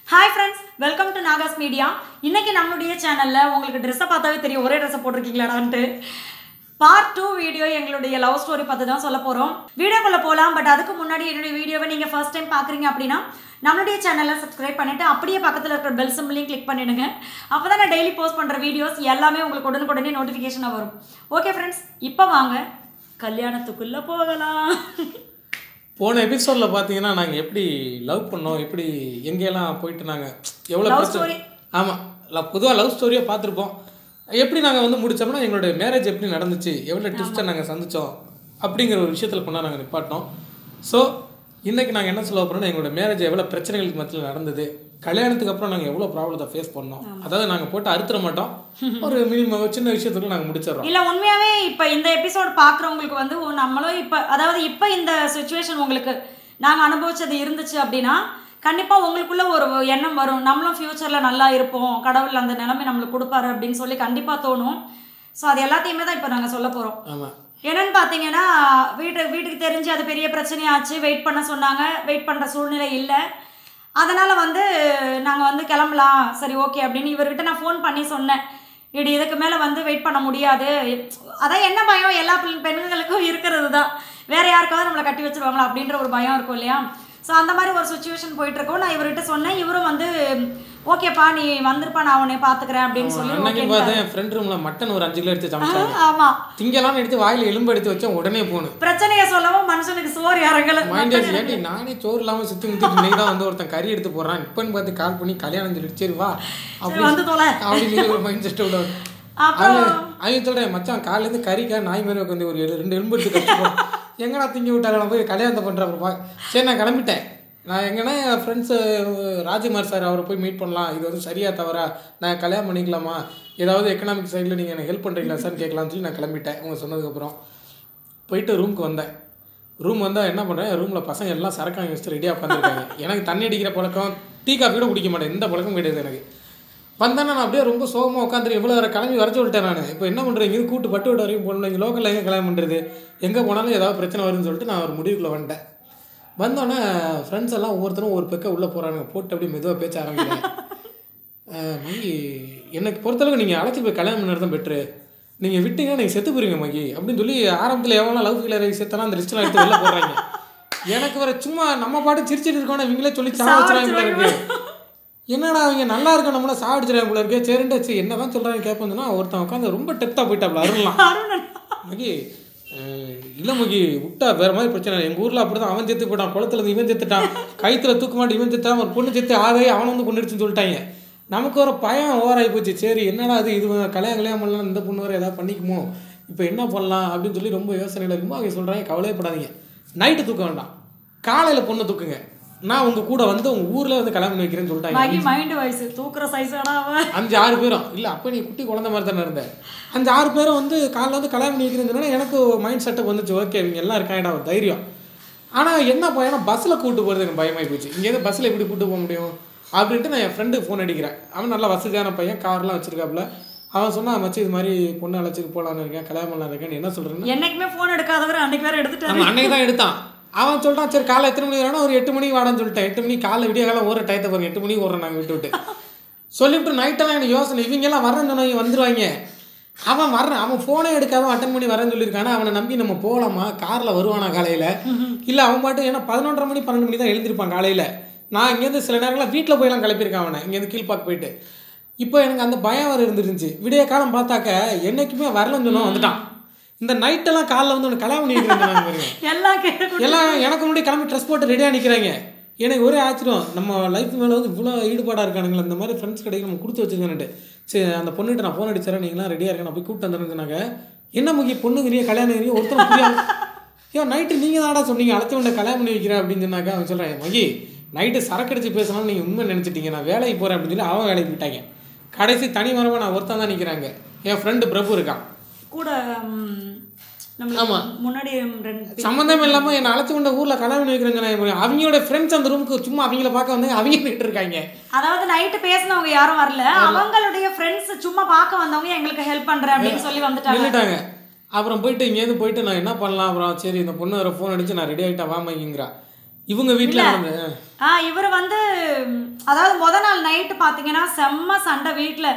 Hi friends welcome to Nagas media இன்னைக்கு நம்மளுடைய சேனலில் உங்களுக்கு ட்ரெஸ்ஸை பார்த்தாவே தெரியும் ஒரே ட்ரெஸ்ஸை போட்டிருக்கீங்களாடான்ட்டு பார்ட் டூ வீடியோ எங்களுடைய லவ் ஸ்டோரி பற்றி தான் சொல்ல போகிறோம் வீடியோக்குள்ளே போகலாம் பட் அதுக்கு முன்னாடி என்னுடைய வீடியோவை நீங்கள் ஃபர்ஸ்ட் டைம் பார்க்குறீங்க அப்படின்னா நம்மளுடைய சேனலை சப்ஸ்கிரைப் பண்ணிவிட்டு அப்படியே பக்கத்தில் இருக்கிற பெல் சிம்பிளையும் கிளிக் பண்ணிடுங்க அப்போ தான் நான் டெய்லி போஸ்ட் பண்ணுற வீடியோஸ் எல்லாமே உங்களுக்கு உடனுக்குடனே நோட்டிஃபிகேஷனாக வரும் ஓகே ஃப்ரெண்ட்ஸ் இப்போ வாங்க கல்யாணத்துக்குள்ளே போகலாம் போன எபிசோடில் பார்த்தீங்கன்னா நாங்கள் எப்படி லவ் பண்ணோம் எப்படி எங்கெல்லாம் போயிட்டு நாங்கள் எவ்வளோ Love பிரச்சனை story. ஆமாம் பொதுவாக லவ் ஸ்டோரியாக பார்த்துருப்போம் எப்படி நாங்கள் வந்து முடித்தோம்னா எங்களுடைய மேரேஜ் எப்படி நடந்துச்சு எவ்வளோ ட்விஸ்ட்டை நாங்கள் சந்தித்தோம் அப்படிங்கிற ஒரு விஷயத்தில் கொண்டா நாங்கள் நிப்பாட்டினோம் ஸோ இன்றைக்கி நாங்கள் என்ன சொல்ல போகிறோம்னா எங்களோட மேரேஜ் எவ்வளோ பிரச்சனைகளுக்கு மத்தியில் நடந்தது கல்யாணத்துக்கு அப்புறம் நாங்கள் எவ்வளோ ப்ராப்ளத்தை ஃபேஸ் பண்ணோம் அதாவது நாங்கள் போட்டு அறுத்துற மாட்டோம் ஒரு மினிமம் சின்ன விஷயத்துக்குள்ள நாங்கள் முடிச்சிடுறோம் இல்ல உண்மையாவே இப்ப இந்த எபிசோட் பாக்குறவங்களுக்கு வந்து ஓ, நம்மளும் இப்ப அதாவது இப்ப இந்த சுச்சுவேஷன் உங்களுக்கு நாங்க அனுபவிச்சது இருந்துச்சு அப்படின்னா கண்டிப்பா உங்களுக்குள்ள ஒரு எண்ணம் வரும் நம்மளும் ஃபியூச்சர்ல நல்லா இருப்போம் கடவுள் அந்த நிலைமை நம்மளுக்கு கொடுப்பாரு அப்படின்னு சொல்லி கண்டிப்பா தோணும் ஸோ அது எல்லாத்தையுமே தான் இப்போ நாங்க சொல்ல போறோம் ஆமாம் என்னன்னு பார்த்தீங்கன்னா வீட்டு வீட்டுக்கு தெரிஞ்சு அது பெரிய பிரச்சனையாச்சு வெயிட் பண்ண சொன்னாங்க வெயிட் பண்ணுற சூழ்நிலை இல்லை அதனால் வந்து நாங்கள் வந்து கிளம்பலாம் சரி ஓகே அப்படின்னு இவர்கிட்ட நான் ஃபோன் பண்ணி சொன்னேன் இப்படி இதுக்கு மேலே வந்து வெயிட் பண்ண முடியாது அதான் என்ன பயம் எல்லா பெண் பெண்களுக்கும் இருக்கிறது தான் வேற யாருக்காவது நம்மளை கட்டி வச்சிருவாங்களா அப்படின்ற ஒரு பயம் இருக்கும் இல்லையா ஸோ அந்த மாதிரி ஒரு சுச்சுவேஷன் போயிட்டு இருக்கோம் நான் இவர்கிட்ட சொன்னேன் இவரும் வந்து ஓகேப்பா நீ வந்திருப்பா நான் உன்னை பார்த்துக்கிறேன் அப்படின்னு சொல்லி அன்னைக்கு ஓகே பார்த்தேன் என் ஃப்ரெண்ட் ரூமில் மட்டன் ஒரு அஞ்சு கிலோ எடுத்து சமைச்சாங்க ஆமாம் திங்கலாம் எடுத்து வாயில எலும்பு எடுத்து வச்சா உடனே போகணும் பிரச்சனையை சொல்லவும் மனுஷனுக்கு சோறு இறங்கல மைண்ட் ஏட்டி நானே சோறு இல்லாமல் சுற்றி முத்திட்டு நீ தான் வந்து ஒருத்தன் கறி எடுத்து போடுறான் இப்போன்னு பார்த்து கால் பண்ணி கல்யாணம் சொல்லிட்டு சரி வா அப்படி வந்து தொலை அப்படின்னு ஒரு மைண்ட் செட் விட அப்புறம் அவன் அவன் சொல்கிறேன் மச்சான் காலையிலேருந்து கறிக்கா நாய் மாதிரி உட்காந்து ஒரு ஏழு- ரெண்டு எலும்பு எடுத்து கஷ்டப்போம் எங்கடா திங்கி விட்டாங்க நான் போய் கல்யாணத்தை பண்ணுறேன் அப்புறம் பா சரி நான் கிளம்பிட்டேன் நான் எங்கன்னா என் ஃப்ரெண்ட்ஸு ராஜ்குமார் சார் அவரை போய் மீட் பண்ணலாம் இது வந்து சரியா தவறா நான் கல்யாணம் பண்ணிக்கலாமா ஏதாவது எக்கனாமிக் சைடில் நீங்கள் எனக்கு ஹெல்ப் பண்ணுறீங்களா சார் கேட்கலாம்னு சொல்லி நான் கிளம்பிட்டேன் அவங்க சொன்னதுக்கப்புறம் போயிட்டு ரூமுக்கு வந்தேன் ரூம் வந்தால் என்ன பண்ணுறேன் ரூமில் பசங்க எல்லாம் சரக்கு வாங்கி வச்சுட்டு ரெடியாக உட்காந்துருக்காங்க எனக்கு தண்ணி அடிக்கிற பழக்கம் டீ காஃபி கூட குடிக்க மாட்டேன் எந்த பழக்கம் கிடையாது எனக்கு வந்தேன்னா நான் அப்படியே ரொம்ப சோகமாக உட்காந்துரு இவ்வளோ வர கிளம்பி வர சொல்லிட்டேன் நான் இப்போ என்ன பண்ணுறேன் இது கூட்டு பட்டு விட வரைக்கும் போகணும் இங்கே லோக்கலில் எங்கே கல்யாணம் பண்ணுறது எங்கே போனாலும் ஏதாவது பிரச்சனை வரும்னு சொல்லிட்டு நான் ஒரு முடிவுக்குள்ளே வந்துட்டேன் வந்தோடனே ஃப்ரெண்ட்ஸ் எல்லாம் ஒவ்வொருத்தரும் ஒரு பக்கம் உள்ளே போகிறானுங்க போட்டு அப்படியே மெதுவாக பேச்ச ஆரம்பிக்கிறேன் அஹ் மகி எனக்கு பொறுத்தளவுக்கு நீங்கள் அழைச்சி போய் கல்யாணம் பண்ணுறது தான் பெட்ரு நீங்கள் விட்டீங்கன்னா நீங்கள் செத்து போறீங்க மகி அப்படின்னு சொல்லி ஆரம்பத்தில் எவ்வளோ லவ் ஃபீலர் செத்தனா அந்த லிஸ்ட்லாம் எடுத்து வெளில போடுறாங்க எனக்கு வர சும்மா நம்ம பாட்டு சிரிச்சிட்டு இருக்கோம் இவங்களே சொல்லி சாவடிச்சிடாங்க போல இருக்கு என்னடா அவங்க நல்லா இருக்க நம்மள சாவடிச்சிடாங்க போல இருக்கு சரிண்டா சரி என்ன தான் சொல்கிறாங்க கேட்போம்னா ஒருத்தன் உட்காந்து ரொம்ப டெப்த்தாக போயிட்டாப்ல அருணலாம் அருணன் மகி அஹ், இல்ல மகி விட்டா வேற மாதிரி பிரச்சனை எங்க ஊர்ல அப்படிதான் அவன் செத்து போயிட்டான் குளத்துல இருந்து இவன் செத்துட்டான் கைத்துல தூக்க மாட்டு இவன் செத்தான் ஒரு பொண்ணு செத்து ஆவே அவன் வந்து கொண்டுடுச்சுன்னு சொல்லிட்டாங்க நமக்கு ஒரு பயம் ஓவராகி போச்சு சரி என்னடா அது இது கல்யாணம் கல்யாணம் பண்ணலாம் இந்த பொண்ணு வேற ஏதாவது பண்ணிக்குமோ இப்போ என்ன பண்ணலாம் அப்படின்னு சொல்லி ரொம்ப யோசனையில் இருக்கும்போது அவங்க சொல்றாங்க கவலையப்படாதீங்க நைட்டு தூக்க வேண்டாம் காலையில பொண்ணு தூக்குங்க நான் உங்க கூட வந்து உங்க ஊர்ல வந்து கல்யாணம் பண்ணி வைக்கிறேன்னு சொல்லிட்டாங்க மகி மைண்ட் வயசு தூக்குற சைஸ் அவன் அஞ்சு ஆறு பேரும் இல்லை அப்போ நீ குட்டி குழந்தை மாதிரி தானே இருந்த அஞ்சு ஆறு பேரும் வந்து காலைல வந்து கல்யாணம் பண்ணி வைக்கிறேன்னு சொன்னா எனக்கு மைண்ட் செட்டப் வந்துச்சு ஓகே இவங்க எல்லாம் இருக்காங்கடா ஒரு தைரியம் ஆனால் என்ன பையனா பஸ்ஸில் கூட்டு போகிறது எனக்கு பயமாகி போச்சு இங்கேருந்து பஸ்ஸில் எப்படி கூட்டு போக முடியும் அப்படின்ட்டு நான் என் ஃப்ரெண்டுக்கு ஃபோன் அடிக்கிறேன் அவன் நல்ல வசதியான பையன் கார்லாம் வச்சிருக்காப்புல அவன் சொன்னான் மச்சி இது மாதிரி பொண்ணு அழைச்சிட்டு போகலான்னு இருக்கேன் கல்யாணம் பண்ணலாம் இருக்கேன் என்ன சொல்கிறேன்னு என்னைக்குமே ஃபோன் எடுக்காதவர் அன்னைக்கு வேற எடுத்துட்டாரு நம்ம அன்னைக்கு தான் எடுத்தான் அவன் சொல்லிட்டான் சரி காலை எத்தனை மணிக்கு வரணும் ஒரு எட்டு மணிக்கு வாடான்னு சொல்லிட்டேன் எட்டு மணிக்கு காலை விடிய காலம் ஓர டயத்தை பாருங்க எட்டு மணிக்கு ஓடுறோம் நாங்கள் விட்டு விட்டு சொல்லிவிட்டு நைட்டெல்லாம் எனக்கு யோசனை இவங்க எல்லாம் வரேன்னு சொன்னவங்க வந்துருவாங்க அவன் வர்றான் அவன் ஃபோனே எடுக்காம அட்டன் பண்ணி வரேன்னு சொல்லியிருக்கானா அவனை நம்பி நம்ம போகலாமா காரில் வருவானா காலையில் இல்லை அவன் பாட்டு ஏன்னா பதினொன்றரை மணி பன்னெண்டு மணி தான் எழுந்திருப்பான் காலையில் நான் இங்கேருந்து சில நேரங்களில் வீட்டில் போயெல்லாம் கிளப்பியிருக்கேன் அவனை இங்கேருந்து கீழ்பாக்கு போயிட்டு இப்போ எனக்கு அந்த பயம் வர இருந்துருந்துச்சு விடிய காலம் பார்த்தாக்க என்னைக்குமே வரலன்னு சொன்னா வந்துட்டான் இந்த நைட்டெல்லாம் காலைல வந்து உனக்கு கல்யாணம் பண்ணி வைக்கிறேன் சொன்னாங்க பாருங்க. எல்லாம் கேட்க எல்லாம் எனக்கு முன்னாடி கிளம்பி ட்ரெஸ் போட்டு ரெடியாக நிற்கிறாங்க எனக்கு ஒரே ஆச்சரியம் நம்ம லைஃப் மேலே வந்து இவ்வளோ ஈடுபாடாக இருக்கானுங்களே இந்த மாதிரி ஃப்ரெண்ட்ஸ் கிடைக்க நம்ம கொடுத்து வச்சுருக்கேன்ட்டு சரி அந்த பொண்ணுகிட்ட நான் ஃபோன் அடிச்சிடறேன் நீங்களாம் ரெடியாக இருக்கேன் நான் போய் கூப்பிட்டு வந்துடுறேன்னு சொன்னாங்க என்ன முக்கிய பொண்ணுங்கிறீங்க கல்யாணம் இருக்கிறீங்க ஒருத்தர் புரியாது ஏன் நைட்டு நீங்கள் தாடா சொன்னீங்க அடுத்த உண்டை கல்யாணம் பண்ணி வைக்கிறேன் அப்படின்னு சொன்னாக்க அவன் சொல்கிறேன் மகி நைட்டு சரக்கு அடிச்சு பேசலாம் நீங்கள் உண்மை நினச்சிட்டீங்க நான் வேலைக்கு போகிறேன் அப்படின்னு சொல்லி அவன் வேலைக்கு போயிட்டாங்க கடைசி தனி மரமாக நான் ஒருத்தன் தான் நிற்கிறாங்க என் ஃப்ரெண்டு பிரபு இருக்கான் கூட ம், நம்மளுக்கு ஆமா. முன்னாடி ரெண்டு சம்மந்தம் இல்லாமல் என்னை அழைச்சி கொண்ட ஊரில் கல்யாணம் பண்ணி வைக்கிறேங்க அவங்களோட ஃப்ரெண்ட்ஸ் அந்த ரூமுக்கு சும்மா அவங்கள பார்க்க வந்து அவங்க நின்று இருக்காங்க அதாவது நைட்டு பேசினவங்க யாரும் வரல அவங்களுடைய ஃப்ரெண்ட்ஸ் சும்மா பார்க்க வந்தவங்க எங்களுக்கு ஹெல்ப் பண்றேன் அப்படின்னு சொல்லி வந்துட்டாங்க நின்றுட்டாங்க அப்புறம் போயிட்டு இங்கேருந்து போயிட்டு நான் என்ன பண்ணலாம் அப்புறம் சரி இந்த பொண்ணு வேறு ஃபோன் அடிச்சு நான் ரெடி ஆகிட்டேன் வாமைங்கிறா இவங்க வீட்டில் நடந்து ஆ இவர் வந்து ம், அதாவது முத நாள் நைட்டு பார்த்தீங்கன்னா செம்ம சண்டை வீட்டில்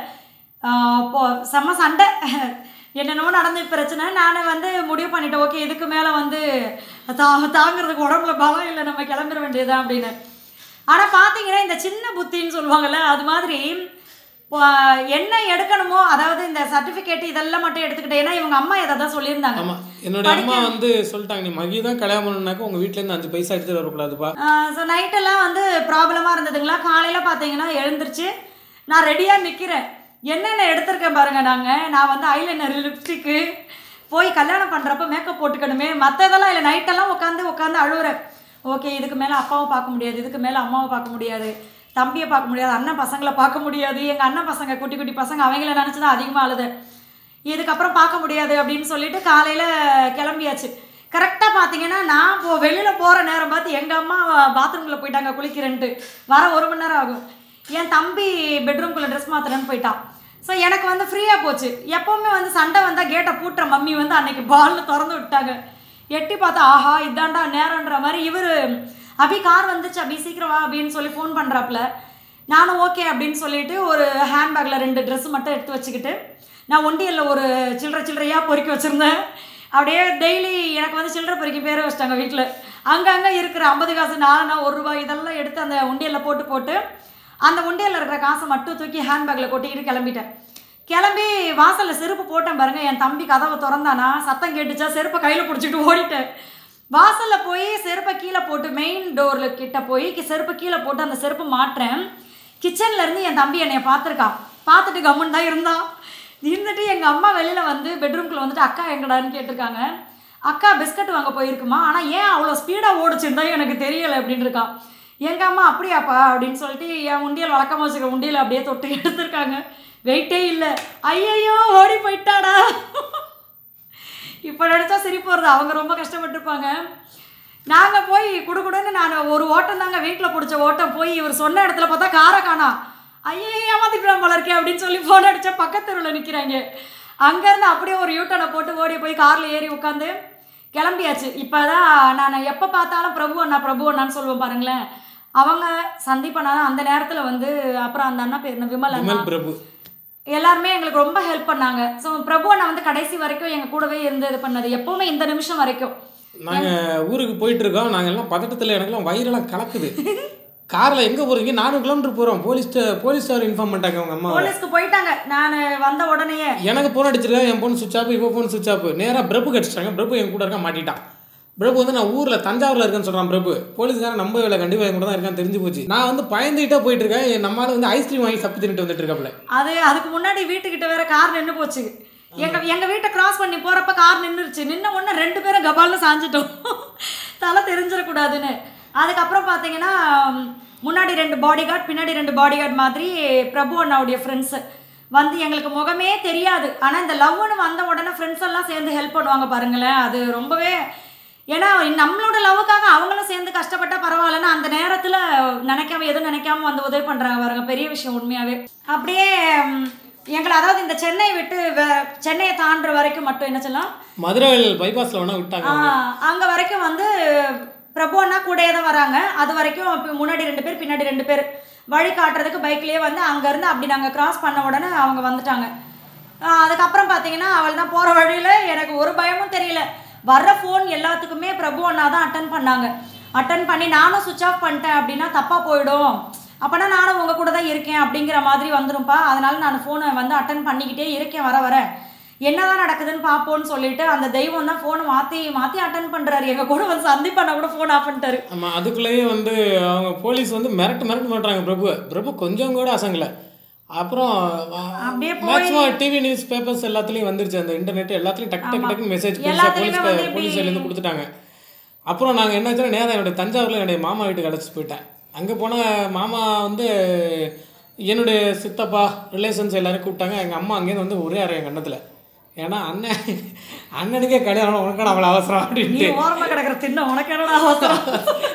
போ செம்ம சண்டை என்னென்னமோ நடந்த பிரச்சனை நான் வந்து முடிவு பண்ணிட்டேன் ஓகே இதுக்கு மேலே வந்து தா தாங்கிறதுக்கு உடம்புல பலம் இல்லை நம்ம கிளம்பிட வேண்டியதுதான் அப்படின்னு ஆனால் பார்த்தீங்கன்னா இந்த சின்ன புத்தின்னு சொல்லுவாங்கல்ல அது மாதிரி இப்போ, என்ன எடுக்கணுமோ அதாவது இந்த சர்டிஃபிகேட் இதெல்லாம் மட்டும் எடுத்துக்கிட்டேன் ஏன்னா இவங்க அம்மா எதை தான் சொல்லியிருந்தாங்க ஆமாம் என்னுடைய அம்மா வந்து சொல்லிட்டாங்க நீ மகி தான் கல்யாணம் பண்ணணுனாக்கா உங்கள் வீட்டிலேருந்து அஞ்சு பைசா எடுத்துட்டு வரக்கூடாதுப்பா ஸோ நைட்டெல்லாம் வந்து ப்ராப்ளமாக இருந்ததுங்களா காலையில் பார்த்தீங்கன்னா எழுந்திருச்சு நான் ரெடியாக நிற்கிறேன் என்னென்ன எடுத்திருக்கேன் பாருங்க நாங்கள் நான் வந்து ஐலைனர் லிப்ஸ்டிக்கு போய் கல்யாணம் பண்ணுறப்ப மேக்கப் போட்டுக்கணுமே மற்றதெல்லாம் இல்லை நைட்டெல்லாம் உட்காந்து உட்காந்து அழுகுறேன் ஓகே இதுக்கு மேலே அப்பாவை பார்க்க முடியாது இதுக்கு மேலே அம்மாவை பார்க்க முடியாது தம்பியை பார்க்க முடியாது அண்ணன் பசங்களை பார்க்க முடியாது எங்கள் அண்ணன் பசங்க குட்டி குட்டி பசங்க அவங்கள நினச்சி தான் அதிகமாக அழுது இதுக்கப்புறம் பார்க்க முடியாது அப்படின்னு சொல்லிட்டு காலையில் கிளம்பியாச்சு கரெக்டாக பார்த்தீங்கன்னா நான் இப்போ வெளியில் போகிற நேரம் பார்த்து எங்கள் அம்மா பாத்ரூமில் போயிட்டாங்க குளிக்கிறேன்ட்டு வர ஒரு மணி நேரம் ஆகும் என் தம்பி பெட்ரூம்குள்ளே ட்ரெஸ் மாத்துறேன்னு போயிட்டான் ஸோ எனக்கு வந்து ஃப்ரீயாக போச்சு எப்போவுமே வந்து சண்டை வந்தால் கேட்டை பூட்டுற மம்மி வந்து அன்னைக்கு பால்னு திறந்து விட்டாங்க எட்டி பார்த்தா ஆஹா இதாண்டா நேரன்ற மாதிரி இவர் அபி கார் வந்துச்சு அபி சீக்கிரம் வா அப்படின்னு சொல்லி ஃபோன் பண்ணுறாப்புல நானும் ஓகே அப்படின்னு சொல்லிட்டு ஒரு ஹேண்ட்பேக்கில் ரெண்டு Dress மட்டும் எடுத்து வச்சுக்கிட்டு நான் ஒண்டியலில் ஒரு சில்லறை சில்லறையாக பொறுக்கி வச்சுருந்தேன் அப்படியே டெய்லி எனக்கு வந்து சில்லறை பொறுக்கி பேரை வச்சிட்டாங்க வீட்டில் அங்கங்கே இருக்கிற ஐம்பது காசு நாலனா ஒரு ரூபாய் இதெல்லாம் எடுத்து அந்த உண்டியலில் போட்டு போட்டு அந்த உண்டியலில் இருக்கிற காசை மட்டும் தூக்கி ஹேண்ட்பேக்கில் கொட்டிக்கிட்டு கிளம்பிட்டேன் கிளம்பி வாசலில் செருப்பு போட்டேன் பாருங்க என் தம்பி கதவை திறந்தானா சத்தம் கேட்டுச்சா செருப்பை கையில் பிடிச்சிட்டு ஓடிட்டேன் வாசலில் போய் செருப்பை கீழே போட்டு மெயின் டோரில் கிட்ட போய் கி- செருப்பை கீழே போட்டு அந்த செருப்பு மாட்டுறேன் கிச்சன்ல இருந்து என் தம்பி என்னைய பார்த்துருக்கான் பார்த்துட்டு கம்முன்னு தான் இருந்தான் இருந்துட்டு எங்கள் அம்மா வெளியில் வந்து பெட்ரூம்குள்ளே வந்துட்டு அக்கா எங்கடான்னு கேட்டிருக்காங்க அக்கா பிஸ்கட் வாங்க போயிருக்குமா ஆனால் ஏன் அவ்வளோ ஸ்பீடாக ஓடிச்சுருந்தா எனக்கு தெரியலை அப்படின்னு இருக்கான் எங்கள் அம்மா அப்படியாப்பா அப்படின்னு சொல்லிட்டு என் உண்டியல் வழக்கமாக வச்சுக்கிற உண்டியல் அப்படியே தொட்டு எடுத்திருக்காங்க வெயிட்டே இல்லை ஐயையோ ஓடி போயிட்டாடா இப்போ நினச்சா சிரிப்பு வருது அவங்க ரொம்ப கஷ்டப்பட்டிருப்பாங்க நாங்கள் போய் குடுகுடுன்னு நான் ஒரு ஓட்டம் தாங்க வீட்டில் பிடிச்ச ஓட்டம் போய் இவர் சொன்ன இடத்துல பார்த்தா காரை காணா ஐயே ஏமாத்திட்டு போல இருக்கே அப்படின்னு சொல்லி ஃபோன் அடித்தா பக்கத்து தெருவில் நிற்கிறாங்க அங்கேருந்து அப்படியே ஒரு யூட்டனை போட்டு ஓடி போய் காரில் ஏறி உட்காந்து கிளம்பியாச்சு இப்போ தான் நான் எப்போ பார்த்தாலும் பிரபு அண்ணா பிரபு அண்ணான்னு சொல்லுவேன் பாருங்களேன் அவங்க சந்தீப் அண்ணா தான் அந்த நேரத்தில் வந்து அப்புறம் அந்த அண்ணா பேர் என்ன விமல் அண்ணா விமல் பிரபு எல்லாருமே எங்களுக்கு ரொம்ப ஹெல்ப் பண்ணாங்க ஸோ பிரபு அண்ணா வந்து கடைசி வரைக்கும் எங்கள் கூடவே இருந்து இது பண்ணது எப்போவுமே இந்த நிமிஷம் வரைக்கும் நாங்கள் ஊருக்கு போயிட்டு இருக்கோம் நாங்கள் எல்லாம் பதட்டத்தில் எனக்குலாம் வயிறெல்லாம் கலக்குது காரில் எங்கே போகிறீங்க நானூறு கிலோமீட்டர் போகிறோம் போலீஸ் போலீஸ் ஸ்டார் இன்ஃபார்ம் பண்ணிட்டாங்க அவங்க அம்மா போலீஸ்க்கு போயிட்டாங்க நான் வந்த உடனேயே எனக்கு ஃபோன் அடிச்சிருக்கேன் என் ஃபோன் சுவிச் ஆஃப் இவ ஃபோன் சுவிச் ஆஃப் நேராக பிரபு கடிச்சிட்டாங்க பிரபு என் கூட இருக்க மாட்டிட்டான் பிரபு வந்து நான் ஊரில் தஞ்சாவூரில் இருக்கேன்னு சொல்கிறான் பிரபு போலீஸ்காரன் நம்ப வேலை கண்டிப்பாக என் கூட தான் இருக்கான்னு தெரிஞ்சு போச்சு நான் வந்து பயந்துகிட்டே போயிட்டு இருக்கேன் என் நம்மளால வந்து ஐஸ்கிரீம் வாங்கி சப்பி தின்னுட்டு வந்துட்டு இருக்காப்புல அது அதுக்கு முன்னாடி வீட்டுக்கிட்ட வேற கார் நின்று போச்சு எங்க எங்க வீட்டை கிராஸ் பண்ணி போறப்ப கார் நின்றுச்சு நின்ன உடனே ரெண்டு பேரும் கபால்னு சாஞ்சிட்டோம் தலை தெரிஞ்சிடக்கூடாதுன்னு அதுக்கப்புறம் பார்த்தீங்கன்னா ம், முன்னாடி ரெண்டு பாடி கார்டு பின்னாடி ரெண்டு பாடி கார்டு மாதிரி பிரபு அண்ணாவுடைய ஃப்ரெண்ட்ஸு வந்து எங்களுக்கு முகமே தெரியாது ஆனால் இந்த லவ்னு வந்த உடனே ஃப்ரெண்ட்ஸ் எல்லாம் சேர்ந்து ஹெல்ப் பண்ணுவாங்க பாருங்களேன் அது ரொம்பவே ஏன்னா நம்மளோட லவ்வுக்காக அவங்களும் சேர்ந்து கஷ்டப்பட்டா பரவாயில்லன்னு அந்த நேரத்தில் நினைக்காம எதுவும் நினைக்காம வந்து உதவி பண்ணுறாங்க பாருங்க பெரிய விஷயம் உண்மையாகவே அப்படியே ம், எங்களை அதாவது இந்த சென்னை விட்டு வே- சென்னையை தாண்டுற வரைக்கும் மட்டும் என்ன சொல்லலாம் மதுரை பைபாஸில் வேணா விட்டாங்க அங்கே வரைக்கும் வந்து பிரபு அண்ணா கூடயே தான் வராங்க அது வரைக்கும் இப்ப முன்னாடி ரெண்டு பேர் பின்னாடி ரெண்டு பேர் வழி காட்டுறதுக்கு பைக்லேயே வந்து அங்கேருந்து அப்படி நாங்கள் கிராஸ் பண்ண உடனே அவங்க வந்துட்டாங்க ஆஹ் அதுக்கப்புறம் பார்த்தீங்கன்னா அவள் தான் போகிற வழியில் எனக்கு ஒரு பயமும் தெரியல வர்ற ஃபோன் எல்லாத்துக்குமே பிரபு அண்ணா தான் அட்டன் பண்ணாங்க அட்டன் பண்ணி நானும் சுவிச் ஆஃப் பண்ணிட்டேன் அப்படின்னா தப்பாக போயிடும் அப்போனா நானும் உங்கள் கூட தான் இருக்கேன் அப்படிங்கிற மாதிரி வந்துரும்ப்பா அதனால நான் ஃபோனை வந்து அட்டன் பண்ணிக்கிட்டே இருக்கேன் வர வர என்னதான் நடக்குதுன்னு பார்ப்போம்னு சொல்லிட்டு அந்த தெய்வம் தான் ஃபோனை மாற்றி மாற்றி அட்டன் பண்ணுறாரு எங்கள் கூட வந்து சந்தீப் அண்ணா கூட ஃபோன் ஆஃப் பண்ணிட்டாரு ஆமாம் அதுக்குள்ளேயே வந்து அவங்க போலீஸ் வந்து மிரட்டு மிரட்டு பண்ணுறாங்க பிரபு பிரபு கொஞ்சம் கூட அசங்கலை அப்புறம் அப்படியே போய் மேக்ஸிமம் டிவி நியூஸ் பேப்பர்ஸ் எல்லாத்துலேயும் வந்துருச்சு அந்த இன்டர்நெட் எல்லாத்துலேயும் டக்கு டக்கு டக்குன்னு மெசேஜ் போலீஸ் எல்லாத்துலயுமே போலீஸ் வந்து இப்படி- போலீஸ் சைட்லேருந்து கொடுத்துட்டாங்க அப்புறம் நாங்கள் என்னாச்சுன்னா நேரம் என்னுடைய தஞ்சாவூரில் என்னுடைய மாமா வீட்டுக்கு அழைச்சிட்டு போயிட்டேன் அங்கே போன மாமா வந்து என்னுடைய சித்தப்பா ரிலேஷன்ஸ் எல்லாரும் கூப்பிட்டாங்க எங்கள் அம்மா அங்கேருந்து வந்து ஒரே அறை என் கண்ணத்தில் ஏன்னா அண்ணன் அண்ணனுக்கே கல்யாணம் உனக்கான அவ்வளோ அவசரம் நீ அப்படின்ட்டு ஓரமாக கிடக்கிற தின்ன உனக்கு என்னடா அவசரம்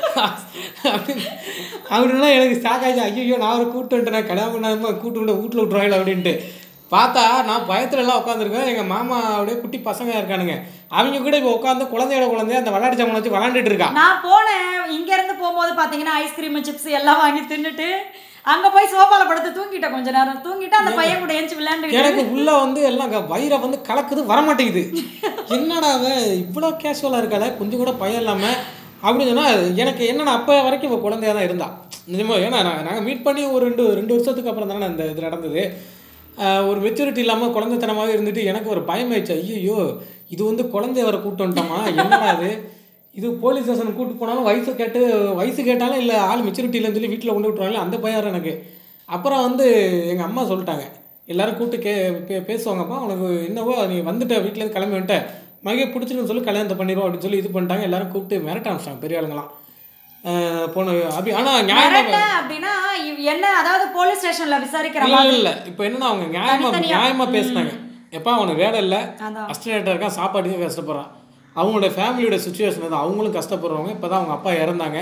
அப்படின்னு அப்படின்னா எனக்கு ஸ்டாக் ஆச்சு ஐயோ நான் ஒரு கூட்டு வந்துட்டேன் கல்யாணம் பண்ணாமல் கூட்டு விட்டு வீட்டில் விட்ருவாங்களா அப்படின்ட்டு பார்த்தா நான் பயத்துல எல்லாம் உட்காந்துருக்கேன் எங்கள் மாமாவுடைய குட்டி பசங்க இருக்கானுங்க அவங்க கூட இப்போ உட்காந்து குழந்தையோட குழந்தைய அந்த விளையாட்டு ஜாமான் வச்சு விளாண்டுட்டு இருக்கா நான் போனேன் இங்க இருந்து போகும்போது பாத்தீங்கன்னா ஐஸ்கிரீம் சிப்ஸ் எல்லாம் வாங்கி தின்னுட்டு அங்க போய் சோஃபால படுத்து தூங்கிட்டேன் கொஞ்ச நேரம் தூங்கிட்டு அந்த பையன் கூட ஏஞ்சி விளையாண்டு எனக்கு உள்ள வந்து எல்லாம் க- வயிறை வந்து கலக்குது வரமாட்டேங்குது என்னடா அவ இவ்வளோ கேஷுவலாக இருக்காள கொஞ்சம் கூட பயம் இல்லாமல் அப்படின்னு சொன்னா எனக்கு என்னன்னா அப்போ வரைக்கும் இவள் குழந்தையா தான் இருந்தா நிஜமா ஏன்னா நாங்கள் மீட் பண்ணி ஒரு ரெண்டு ரெண்டு வருஷத்துக்கு அப்புறம் தானே இந்த இது நடந்தது ஆஹ் ஒரு மெச்சூரிட்டி இல்லாமல் குழந்தைத்தனமாகவே இருந்துட்டு எனக்கு ஒரு பயமாயிடுச்சு ஐயோ இது வந்து குழந்தைய வர கூட்டு வந்துட்டோமா என்னடா அது இது போலீஸ் ஸ்டேஷன் கூட்டு போனாலும் வயசு கேட்டு வயசு கேட்டாலும் இல்லை ஆள் மெச்சூரிட்டி இல்லைன்னு சொல்லி வீட்டில் கொண்டு விட்டுருவாங்க அந்த பயம் வேற எனக்கு அப்புறம் வந்து எங்கள் அம்மா சொல்லிட்டாங்க எல்லாரும் கூப்பிட்டு கே பே பேசுவாங்கப்பா உனக்கு என்னவோ நீ வந்துட்ட வீட்டிலேருந்து கிளம்பி வந்துட்ட மகே பிடிச்சிருன்னு சொல்லி கல்யாணத்தை பண்ணிடுவோம் அப்படின்னு சொல்லி இது பண்ணிட்டாங்க எல்லாரும் கூப்பிட்டு மிரட்ட ஆரம்பிச்சிட்டாங்க பெரிய ஆளுங்களாம் ஆஹ் போன அப்படி ஆனால் நியாயமாக மிரட்ட அப்படின்னா இவ் என்ன அதாவது போலீஸ் ஸ்டேஷன்ல விசாரிக்கிற இல்லை மாதிரி இல்லை இப்போ என்னன்னா அவங்க நியாயமாக தனித்தனியா. நியாயமாக பேசினாங்க எப்பா அவனுக்கு வேலை இல்லை அதான் அஸ்டேட்டர் இருக்கான் சாப்பாட்டுக்கு கஷ்டப்படுறான் அவங்களோட ஃபேமிலியோட சுச்சுவேஷன் தான் அவங்களும் கஷ்டப்படுறவங்க இப்போ தான் அவங்க அப்பா இறந்தாங்க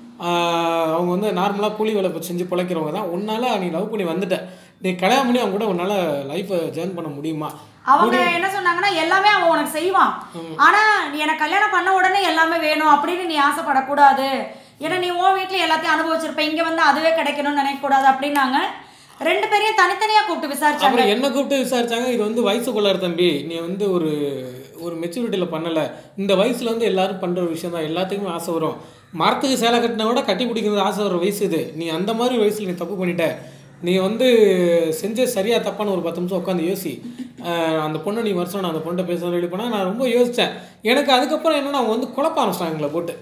ஆஹ் அவங்க வந்து நார்மலாக கூலி வேலை இப்ப செஞ்சு பிழைக்கிறவங்க தான் உன்னால நீ லவ் பண்ணி வந்துட்ட நீ கல்யாணம் பண்ணி அவங்க கூட உன்னால் லைஃப்பை ஜேர்ன் பண்ண முடியுமா அவங்க என்ன சொன்னாங்கன்னா எல்லாமே அவன் உனக்கு செய்வான் ஆனா நீ எனக்கு கல்யாணம் பண்ண உடனே எல்லாமே வேணும் அப்படின்னு நீ ஆசைப்படக்கூடாது ஏன்னா நீ உன் வீட்ல எல்லாத்தையும் அனுபவிச்சிருப்ப இங்க வந்து அதுவே கிடைக்கணும்னு நினைக்க கூடாது அப்படின்னாங்க ரெண்டு பேரையும் தனித்தனியா கூப்பிட்டு விசாரிச்சாங்க அப்புறம் என்ன கூப்பிட்டு விசாரிச்சாங்க இது வந்து வயசுக்குள்ளார தம்பி நீ வந்து ஒரு ஒரு மெச்சூரிட்டியில் பண்ணலை இந்த வயசில் வந்து எல்லாரும் பண்ணுற ஒரு விஷயம் தான் எல்லாத்துக்குமே ஆசை வரும் மரத்துக்கு சேலை கட்டினா கூட கட்டி பிடிக்கிறது ஆசை வர வயசு இது நீ அந்த மாதிரி வயசில் நீ தப்பு பண்ணிட்ட நீ வந்து செஞ்ச சரியா தப்பான ஒரு பத்து நிமிஷம் உட்காந்து யோசி ஆஹ் அந்த பொண்ணை நீ வருஷம் நான் அந்த பொண்ணை பேச ரெடி பண்ணால் நான் ரொம்ப யோசித்தேன் எனக்கு அதுக்கப்புறம் என்னன்னா அவங்க வந்து குழப்ப ஆரம்பிச்சிட்டாங்க எங்களை போட்டு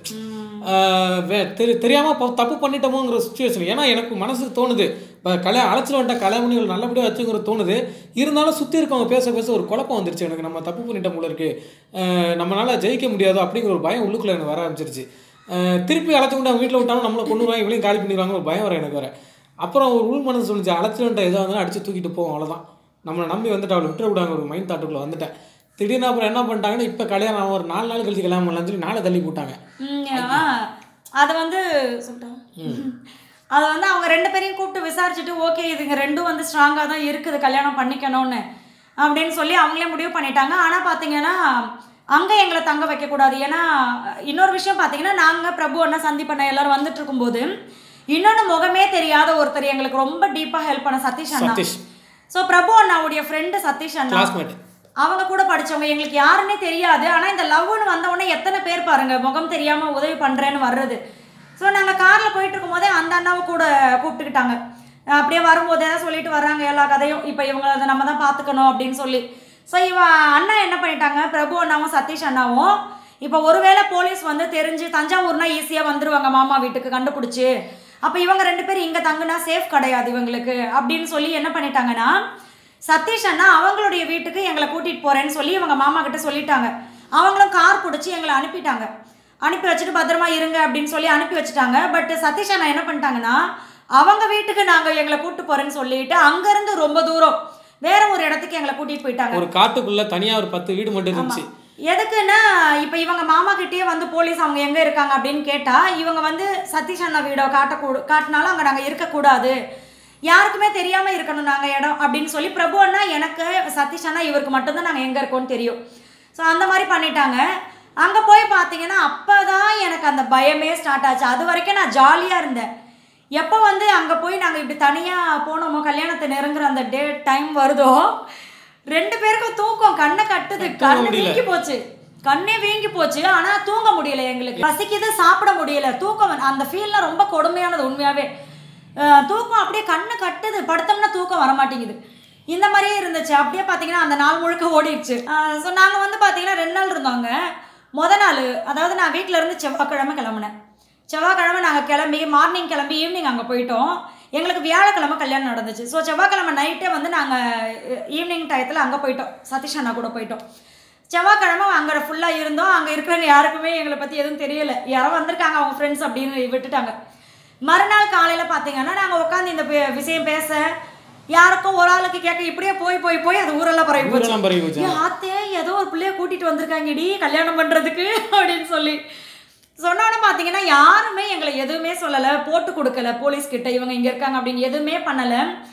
ஆஹ் வே தெரி தெரியாமல் ப- தப்பு பண்ணிட்டோமோங்கிற சுச்சுவேஷன் ஏன்னா எனக்கு மனசுக்கு தோணுது இப்போ கல்யாணம் அழைச்சிட்டு வந்துட்டா கல்யாணம் பண்ணி இவளை நல்லபடியாக வச்சுங்கிற தோணுது இருந்தாலும் சுற்றி இருக்கவங்க பேச பேச ஒரு குழப்பம் வந்துருச்சு எனக்கு நம்ம தப்பு பண்ணிட்டோம் போல இருக்கு ஆஹ் நம்மளால ஜெயிக்க முடியாதோ அப்படிங்கிற ஒரு பயம் உள்ளுக்குள்ள எனக்கு வர ஆரம்பிச்சிருச்சு ஆஹ் திருப்பி அழைச்சி கொண்டு அவங்க வீட்டில் விட்டாலும் நம்மளை கொண்டு வருவாங்க இவளையும் காலி பண்ணிடுவாங்க ஒரு பயம் வர எனக்கு வர அப்புறம் ஒரு உள் மனசு சொல்லிச்சு அழைச்சிட்டு வந்துட்டா எதாக இருந்தாலும் அடிச்சு தூக்கிட்டு போவோம் அவ்வளோதான் நம்மளை நம்பி வந்துட்டு அவளை விட்டுற விடாங்க ஒரு மைண்ட் தாட்டுக்குள்ளே வந்துட்டேன் திடீர்னு அப்புறம் என்ன பண்ணிட்டாங்கன்னா இப்போ கல்யாணம் ஆகும் ஒரு நாலு நாள் கழிச்சு கல்யாணம் பண்ணலாம்னு சொல்லி நாளை தள்ளி போட்டாங்க ம், ஆ, அது வந்து சொல்லிட்டேன் அது வந்து அவங்க ரெண்டு பேரையும் கூப்பிட்டு விசாரிச்சுட்டு ஓகே இதுங்க ரெண்டும் வந்து ஸ்ட்ராங்காக தான் இருக்குது கல்யாணம் பண்ணிக்கணும்னு அப்படின்னு சொல்லி அவங்களே முடிவு பண்ணிட்டாங்க ஆனால் பார்த்தீங்கன்னா அங்கே எங்களை தங்க வைக்கக்கூடாது ஏன்னா இன்னொரு விஷயம் பார்த்தீங்கன்னா நாங்கள் பிரபு அண்ணா சந்தீப் அண்ணா எல்லாரும் வந்துட்டு இருக்கும்போது இன்னொன்று முகமே தெரியாத ஒருத்தர் எங்களுக்கு ரொம்ப டீப்பாக ஹெல்ப் பண்ண சதீஷ் அண்ணா சதீஷ் ஸோ பிரபு அண்ணாவுடைய ஃப்ரெண்டு சதீஷ் அண்ணா கிளாஸ்மேட் அவங்க கூட படிச்சவங்க எங்களுக்கு யாருன்னே தெரியாது ஆனா இந்த லவ்னு வந்த உடனே எத்தனை பேர் பாருங்க முகம் தெரியாம உதவி பண்றேன்னு வர்றது ஸோ நாங்க கார்ல போயிட்டு இருக்கும்போதே அந்த அண்ணாவை கூட கூப்பிட்டுக்கிட்டாங்க அஹ் அப்படியே வரும்போது ஏதாவது சொல்லிட்டு வர்றாங்க எல்லா கதையும் இப்போ இவங்க அதை நம்ம தான் பார்த்துக்கணும் அப்படின்னு சொல்லி ஸோ இவ அண்ணா என்ன பண்ணிட்டாங்க பிரபு அண்ணாவும் சதீஷ் அண்ணாவும் இப்போ ஒருவேளை போலீஸ் வந்து தெரிஞ்சு தஞ்சாவூர்னா ஈஸியாக வந்துருவாங்க மாமா வீட்டுக்கு கண்டுபிடிச்சி அப்போ இவங்க ரெண்டு பேரும் இங்கே தங்குனா சேஃப் கிடையாது இவங்களுக்கு அப்படின்னு சொல்லி என்ன பண்ணிட்டாங்கன்னா சதீஷ் அண்ணா அவங்களுடைய வீட்டுக்கு எங்களை கூட்டிகிட்டு போகிறேன்னு சொல்லி இவங்க மாமா கிட்ட சொல்லிட்டாங்க அவங்களும் கார் பிடிச்சி எங்களை அனுப்பிட்டாங்க அனுப்பி வச்சுட்டு பத்திரமா இருங்க அப்படின்னு சொல்லி அனுப்பி வச்சுட்டாங்க பட் சதீஷ் அண்ணா என்ன பண்ணிட்டாங்கன்னா அவங்க வீட்டுக்கு நாங்கள் எங்களை கூட்டு போகிறேன்னு சொல்லிட்டு அங்கேருந்து ரொம்ப தூரம் வேற ஒரு இடத்துக்கு எங்களை கூட்டிகிட்டு போயிட்டாங்க ஒரு காட்டுக்குள்ள தனியா ஒரு பத்து வீடு மட்டும் இருந்துச்சு எதுக்குன்னா இப்போ இவங்க மாமா கிட்டேயே வந்து போலீஸ் அவங்க எங்கே இருக்காங்க அப்படின்னு கேட்டால் இவங்க வந்து சதீஷ் அண்ணா வீடோ காட்டக்கூட காட்டினாலும் அங்கே நாங்கள் இருக்கக்கூடாது யாருக்குமே தெரியாமல் இருக்கணும் நாங்கள் இடம் அப்படின்னு சொல்லி பிரபு அண்ணா எனக்கு சதீஷ் அண்ணா இவருக்கு மட்டும்தான் நாங்கள் எங்கே இருக்கோம்னு தெரியும் ஸோ அந்த மாதிரி பண்ணிட்டாங்க அங்கே போய் பார்த்தீங்கன்னா அப்போ தான் எனக்கு அந்த பயமே ஸ்டார்ட் ஆச்சு அது வரைக்கும் நான் ஜாலியாக இருந்தேன் எப்போ வந்து அங்கே போய் நாங்கள் இப்படி தனியாக போனோமோ கல்யாணத்தை நெருங்குற அந்த டே டைம் வருதோ ரெண்டு பேருக்கும் தூக்கம் கண்ணை கட்டுது கண்ணு முடியல. வீங்கி போச்சு கண்ணே வீங்கி போச்சு ஆனா தூங்க முடியல எங்களுக்கு பசிக்குது சாப்பிட முடியல தூக்கம் வந்து- அந்த ஃபீல்லாம் ரொம்ப கொடுமையானது உண்மையாவே அஹ் தூக்கம் அப்படியே கண்ணு கட்டுது படுத்தோம்னா தூக்கம் வர மாட்டேங்குது இந்த மாதிரியே இருந்துச்சு அப்படியே பார்த்தீங்கன்னா அந்த நாள் முழுக்க ஓடிடுச்சு ஸோ நாங்கள் வந்து பார்த்தீங்கன்னா ரெண்டு நாள் இருந்தோங்க முத நாள் அதாவது நான் வீட்டில் இருந்து செவ்வாய்க்கிழமை கிளம்புனேன் செவ்வாய்க்கிழமை நாங்கள் கிளம்பி மார்னிங் கிளம்பி ஈவினிங் அங்கே போயிட்டோம் எங்களுக்கு வியாழக்கிழமை கல்யாணம் நடந்துச்சு ஸோ செவ்வாய்க்கிழமை நைட்டே வந்து நாங்கள் ஈவினிங் டயத்தில் அங்கே போயிட்டோம் சதீஷ் அண்ணா கூட போயிட்டோம் செவ்வாய்க்கிழமை அங்கே ஃபுல்லாக இருந்தோம் அங்கே இருக்கிறவங்க யாருக்குமே எங்களை பற்றி எதுவும் தெரியல யாரோ வந்திருக்காங்க அவங்க ஃப்ரெண்ட்ஸ் அப்படின்னு விட்டுட்டாங்க மறுநாள் காலையில் பார்த்தீங்கன்னா நாங்கள் உட்காந்து இந்த பே- விஷயம் பேச யாருக்கும் ஒரு ஆளுக்கு கேட்க இப்படியே போய் போய் போய் அது ஊரெல்லாம் பரவி போச்சு ஊரெல்லாம் பரவி போச்சு ஏன் ஆத்தே ஏதோ ஒரு பிள்ளைய கூட்டிட்டு வந்திருக்காங்கடி கல்யாணம் பண்றதுக்கு அப்படின்னு சொல்லி சொன்னோன்னு பார்த்தீங்கன்னா யாருமே எங்களை எதுவுமே சொல்லலை போட்டு கொடுக்கல போலீஸ் கிட்ட இவங்க இங்கே இருக்காங்க அப்படின்னு எதுவுமே பண்ணலை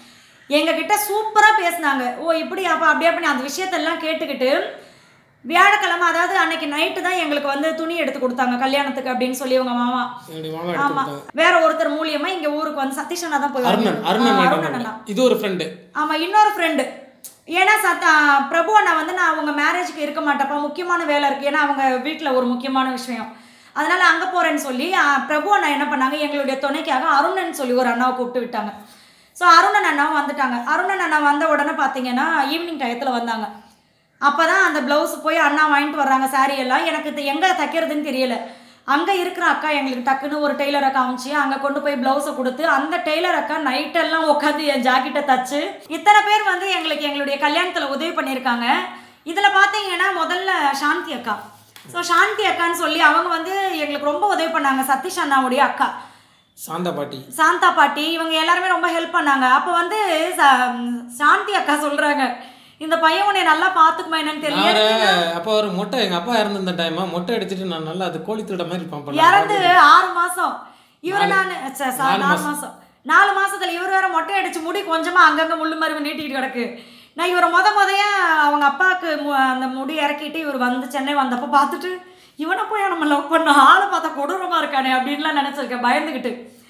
எங்ககிட்ட சூப்பராக பேசுனாங்க ஓ இப்படி அப்போ அப்படியே பண்ணி அந்த விஷயத்தெல்லாம் கேட்டுக்கிட்டு வியாழக்கிழமை அதாவது அன்னைக்கு நைட்டு தான் எங்களுக்கு வந்து துணி எடுத்து கொடுத்தாங்க கல்யாணத்துக்கு அப்படின்னு சொல்லி உங்க மாமா என்னுடைய மாமா எடுத்து ஆமா கொடுத்தாங்க வேற ஒருத்தர் மூலியமா இங்க ஊருக்கு வந்து சதீஷ் அண்ணா தான் போய் அருணன் அருணன் ஆ, வாங்கிட்டு அருணன் அண்ணா வந்தாங்க. இது ஒரு ஃப்ரெண்டு ஆமா இன்னொரு ஃப்ரெண்டு ஏன்னா சத்தா பிரபு அண்ணா வந்து நான் அவங்க மேரேஜ்க்கு இருக்க மாட்டேப்பா முக்கியமான வேலை இருக்கு ஏன்னா அவங்க வீட்டில் ஒரு முக்கியமான விஷயம் அதனால அங்கே போறேன்னு சொல்லி ஆ, பிரபு அண்ணா என்ன பண்ணாங்க எங்களுடைய துணைக்காக அருணன் சொல்லி ஒரு அண்ணாவை கூப்பிட்டு விட்டாங்க ஸோ அருணன் அண்ணாவும் வந்துட்டாங்க அருணன் அண்ணா வந்த உடனே பார்த்தீங்கன்னா ஈவினிங் டயத்தில் வந்தாங்க அப்போ தான் அந்த ப்ளவுஸ் போய் அண்ணா வாங்கிட்டு வர்றாங்க saree எல்லாம் எனக்கு இது எங்கே தைக்கிறதுன்னு தெரியல அங்கே இருக்கிற அக்கா எங்களுக்கு டக்குன்னு ஒரு டெய்லரை காமிச்சு அங்கே கொண்டு போய் ப்ளவுஸை கொடுத்து அந்த டெய்லர் அக்கா நைட்டெல்லாம் உட்காந்து என் ஜாக்கெட்டை தச்சு இத்தனை பேர் வந்து எங்களுக்கு எங்களுடைய கல்யாணத்தில் உதவி பண்ணியிருக்காங்க இதில் பார்த்தீங்கன்னா முதல்ல சாந்தி அக்கா ஸோ சாந்தி அக்கான்னு சொல்லி அவங்க வந்து எங்களுக்கு ரொம்ப உதவி பண்ணாங்க சதீஷ் அண்ணாவுடைய அக்கா சாந்தா பாட்டி சாந்தா பாட்டி இவங்க எல்லாருமே ரொம்ப ஹெல்ப் பண்ணாங்க அப்போ வந்து ச- சாந்தி அக்கா சொல்கிறாங்க இந்த பையன் உன்னை நல்லா பார்த்துக்குமா என்னன்னு தெரியல நான் அப்போ ஒரு மொட்டை எங்க அப்பா இறந்திருந்த டைமா மொட்டை அடிச்சிட்டு நான் நல்லா அது கோழி திருட மாதிரி இருப்பான் போல. இறந்து ஆறு மாசம் இவரு நான் ச- ச- நாலு நாலு மாசம் நாலு மாசத்துல இவர் வேற மொட்டை அடிச்சு முடி கொஞ்சமா அங்கங்க முள்ளு மருவு நீட்டிக்கிட்டு கிடக்கு நான் இவரை முத முதையா அவங்க அப்பாவுக்கு மு- அந்த முடி இறக்கிட்டு இவர் வந்து சென்னை வந்தப்போ பார்த்துட்டு இவனை போய் நம்ம லவ் பண்ணோம் ஆளை பார்த்தா கொடூரமா இருக்கானே அப்படின்லாம் நினைச்சிருக்கேன் பயந்துக்கிட்டு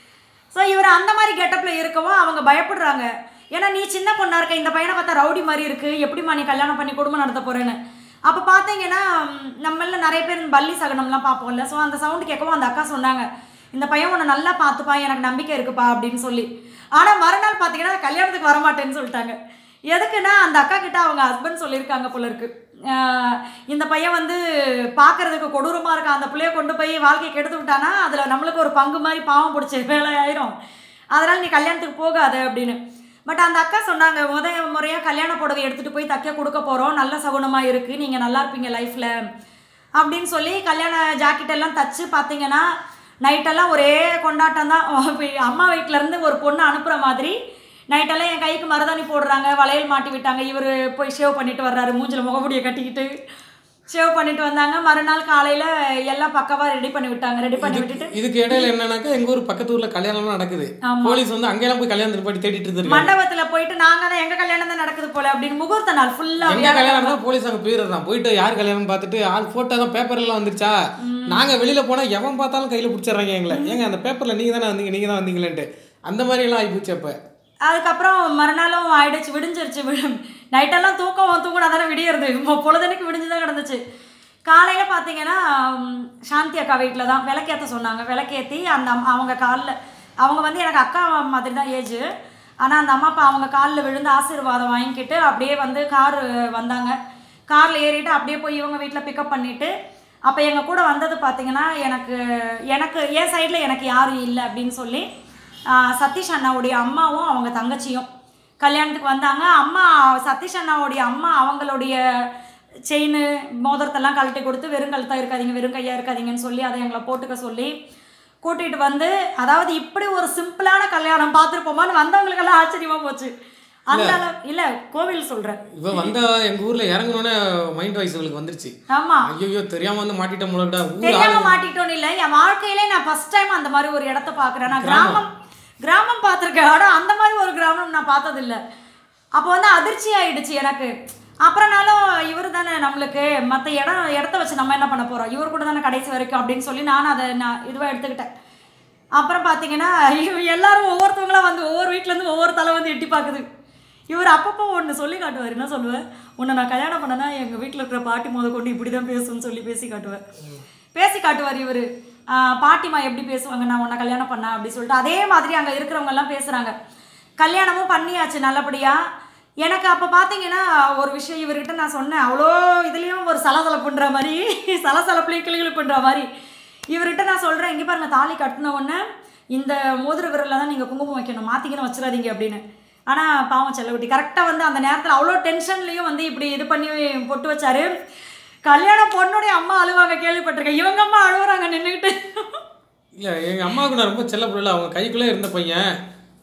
ஸோ இவர் அந்த மாதிரி கெட்டப்பில் இருக்கவும் அவங்க பயப்படுறாங்க ஏன்னா நீ சின்ன பொண்ணா இருக்க இந்த பையனை பார்த்தா ரவுடி மாதிரி இருக்கு எப்படிம்மா நீ கல்யாணம் பண்ணி குடும்பம் நடத்த போறேன்னு அப்போ பார்த்தீங்கன்னா ம், நம்மள நிறைய பேர் இந்த பள்ளி சகனம்லாம் பார்ப்போம்ல ஸோ அந்த சவுண்டு கேட்கவும் அந்த அக்கா சொன்னாங்க இந்த பையன் உன்னை நல்லா பார்த்துப்பா எனக்கு நம்பிக்கை இருக்குப்பா அப்படின்னு சொல்லி ஆனால் மறுநாள் பார்த்தீங்கன்னா கல்யாணத்துக்கு வரமாட்டேன்னு சொல்லிட்டாங்க எதுக்குன்னா அந்த அக்கா கிட்ட அவங்க ஹஸ்பண்ட் சொல்லியிருக்காங்க போல இருக்கு ஆஹ் இந்த பையன் வந்து பார்க்கறதுக்கு கொடூரமாக இருக்கான் அந்த பிள்ளைய கொண்டு போய் வாழ்க்கையை கெடுத்து விட்டானா அதில் நம்மளுக்கு ஒரு பங்கு மாதிரி பாவம் பிடிச்ச வேலை ஆயிரும் அதனால் நீ கல்யாணத்துக்கு போகாத அப்படின்னு பட் அந்த அக்கா சொன்னாங்க முத முறையாக கல்யாண புடவை எடுத்துகிட்டு போய் தைக்க கொடுக்க போகிறோம் நல்ல சகுனமாக இருக்குது நீங்கள் நல்லா இருப்பீங்க லைஃப்பில் அப்படின்னு சொல்லி கல்யாண ஜாக்கெட் எல்லாம் தச்சு பார்த்தீங்கன்னா நைட்டெல்லாம் ஒரே கொண்டாட்டம் தான் அம்மா வீட்டிலேருந்து ஒரு பொண்ணு அனுப்புகிற மாதிரி நைட்டெல்லாம் என் கைக்கு மருதாணி போடுறாங்க வளையல் மாட்டி விட்டாங்க இவர் போய் ஷேவ் பண்ணிட்டு வர்றாரு மூஞ்சில் முகமுடியை கட்டிக்கிட்டு ஷேவ் பண்ணிட்டு வந்தாங்க மறுநாள் காலையில் எல்லாம் பக்கவாக ரெடி பண்ணி விட்டாங்க ரெடி பண்ணி விட்டுட்டு இதுக்கு இடையில என்னன்னாக்கா எங்க ஊர் பக்கத்து ஊர்ல கல்யாணம்லாம் நடக்குது ஆமா. போலீஸ் வந்து அங்கெல்லாம் போய் கல்யாணத்துக்கு போய் தேடிட்டு இருந்திருக்காங்க மண்டபத்துல போயிட்டு நாங்க தான் எங்க கல்யாணம் தான் நடக்குது போல அப்படின்னு முகூர்த்த நாள் ஃபுல்லா எங்க கல்யாணம் தான் போலீஸ் அங்க போயிடுறான் போயிட்டு யார் கல்யாணம் பார்த்துட்டு ஆள் போட்டோ தான் பேப்பர் எல்லாம் வந்துருச்சா நாங்க வெளியில போனா எவன் பார்த்தாலும் கையில பிடிச்சிடுறாங்க எங்களை ஏங்க அந்த பேப்பர்ல நீங்க தானே வந்தீங்க நீங்க தான் வந்தீங்களேன்ட்டு அந்த மாதிரி எல்லாம் ஆயிப்போச்சு அப்ப அதுக்கப்புறம் மறுநாளும் ஆயிடுச்சு விடிஞ்சிருச்சு நைட்டெல்லாம் தூக்கம் தூங்கினா தானே விடியறது இப்போ பொழுதனைக்கு விடிஞ்சு தான் கிடந்துச்சு காலையில் பார்த்தீங்கன்னா ம், சாந்தி அக்கா வீட்டில் தான் விளக்கேற்ற சொன்னாங்க விளக்கேற்றி அந்த அம்மா- அவங்க காலில் அவங்க வந்து எனக்கு அக்கா மாதிரி தான் ஏஜ் ஆனால் அந்த அம்மா அப்பா அவங்க காலில் விழுந்து ஆசீர்வாதம் வாங்கிக்கிட்டு அப்படியே வந்து கார் வந்தாங்க காரில் ஏறிட்டு அப்படியே போய் இவங்க வீட்டில் பிக்கப் பண்ணிவிட்டு அப்போ எங்கள் கூட வந்தது பார்த்தீங்கன்னா எனக்கு எனக்கு என் சைடில் எனக்கு யாரும் இல்லை அப்படின்னு சொல்லி ஆஹ் சதீஷ் அண்ணாவுடைய அம்மாவும் அவங்க தங்கச்சியும் கல்யாணத்துக்கு வந்தாங்க அம்மா சதீஷ் அண்ணாவுடைய அம்மா அவங்களுடைய செயின் மோதிரத்தெல்லாம் கழட்டி கொடுத்து வெறும் கழுத்தாக இருக்காதீங்க வெறும் கையாக இருக்காதீங்கன்னு சொல்லி அதை எங்களை போட்டுக்க சொல்லி கூட்டிகிட்டு வந்து அதாவது இப்படி ஒரு சிம்பிளான கல்யாணம் பார்த்துருப்போமான்னு வந்தவங்களுக்கெல்லாம் ஆச்சரியமாக போச்சு அந்த அளவு இல்லை கோவில் சொல்கிறேன் இவ வந்த எங்க ஊர்ல இறங்கணுன்னே மைண்ட் வாய்ஸ் இவளுக்கு வந்துருச்சு ஆமாம் ஐயோ தெரியாம வந்து மாட்டிட்ட முழுடா ஊர் தெரியாம ஆளு மாட்டிக்கிட்டோன்னு இல்லை என் வாழ்க்கையிலே நான் ஃபர்ஸ்ட் டைம் அந்த மாதிரி ஒரு இடத்த பார்க்குறேன் நான் கிராமம் கிராமம் பார்த்துருக்கேன் ஆனால் அந்த மாதிரி ஒரு கிராமம் நான் பார்த்ததில்ல அப்போ வந்து அதிர்ச்சி ஆயிடுச்சு எனக்கு அப்புறம்னாலும் இவர் தானே நம்மளுக்கு மற்ற இடம் இடத்த வச்சு நம்ம என்ன பண்ண போகிறோம் இவர் கூட தானே கடைசி வரைக்கும் அப்படின்னு சொல்லி நான் அதை நான் இதுவாக எடுத்துக்கிட்டேன் அப்புறம் பார்த்தீங்கன்னா இவ எல்லாரும் ஒவ்வொருத்தவங்களா வந்து ஒவ்வொரு வீட்டிலேருந்து ஒவ்வொரு தலை வந்து எட்டி பார்க்குது இவர் அப்பப்போ ஒன்று சொல்லி காட்டுவார் என்ன சொல்லுவேன் உன்னை நான் கல்யாணம் பண்ணனா எங்கள் வீட்டில் இருக்கிற பாட்டி முத கொண்டு இப்படி தான் பேசுன்னு சொல்லி பேசி காட்டுவார் பேசி காட்டுவார் இவர் பாட்டிமா எப்படி பேசுவாங்க நான் உன்னை கல்யாணம் பண்ணேன் அப்படி சொல்லிட்டு அதே மாதிரி அங்கே இருக்கிறவங்க எல்லாம் பேசுகிறாங்க கல்யாணமும் பண்ணியாச்சு நல்லபடியாக எனக்கு அப்போ பார்த்தீங்கன்னா ஒரு விஷயம் இவர்கிட்ட நான் சொன்னேன் அவ்வளோ இதுலேயும் ஒரு சலசலப்புன்ற மாதிரி சலசலப்புலேயும் கிளிகிழிப்புன்ற மாதிரி இவர்கிட்ட நான் சொல்கிறேன் இங்கே பாருங்க தாலி கட்டின உடனே இந்த மோதிர விரலில் தான் நீங்கள் குங்குமம் வைக்கணும் மாற்றிக்கணும் வச்சிடாதீங்க அப்படின்னு ஆனால் பாவம் செல்லக்குட்டி கரெக்டாக வந்து அந்த நேரத்தில் அவ்வளோ டென்ஷன்லேயும் வந்து இப்படி இது பண்ணி பொட்டு வச்சாரு கல்யாணம் பொண்ணுடைய அம்மா அழுவாங்க கேள்விப்பட்டிருக்கேன் இவங்க அம்மா அழுவுறாங்க நின்றுக்கிட்டு இல்ல எங்க அம்மாவுக்கு நான் ரொம்ப செல்ல பிள்ளை அவங்க கைக்குள்ளே இருந்த பையன்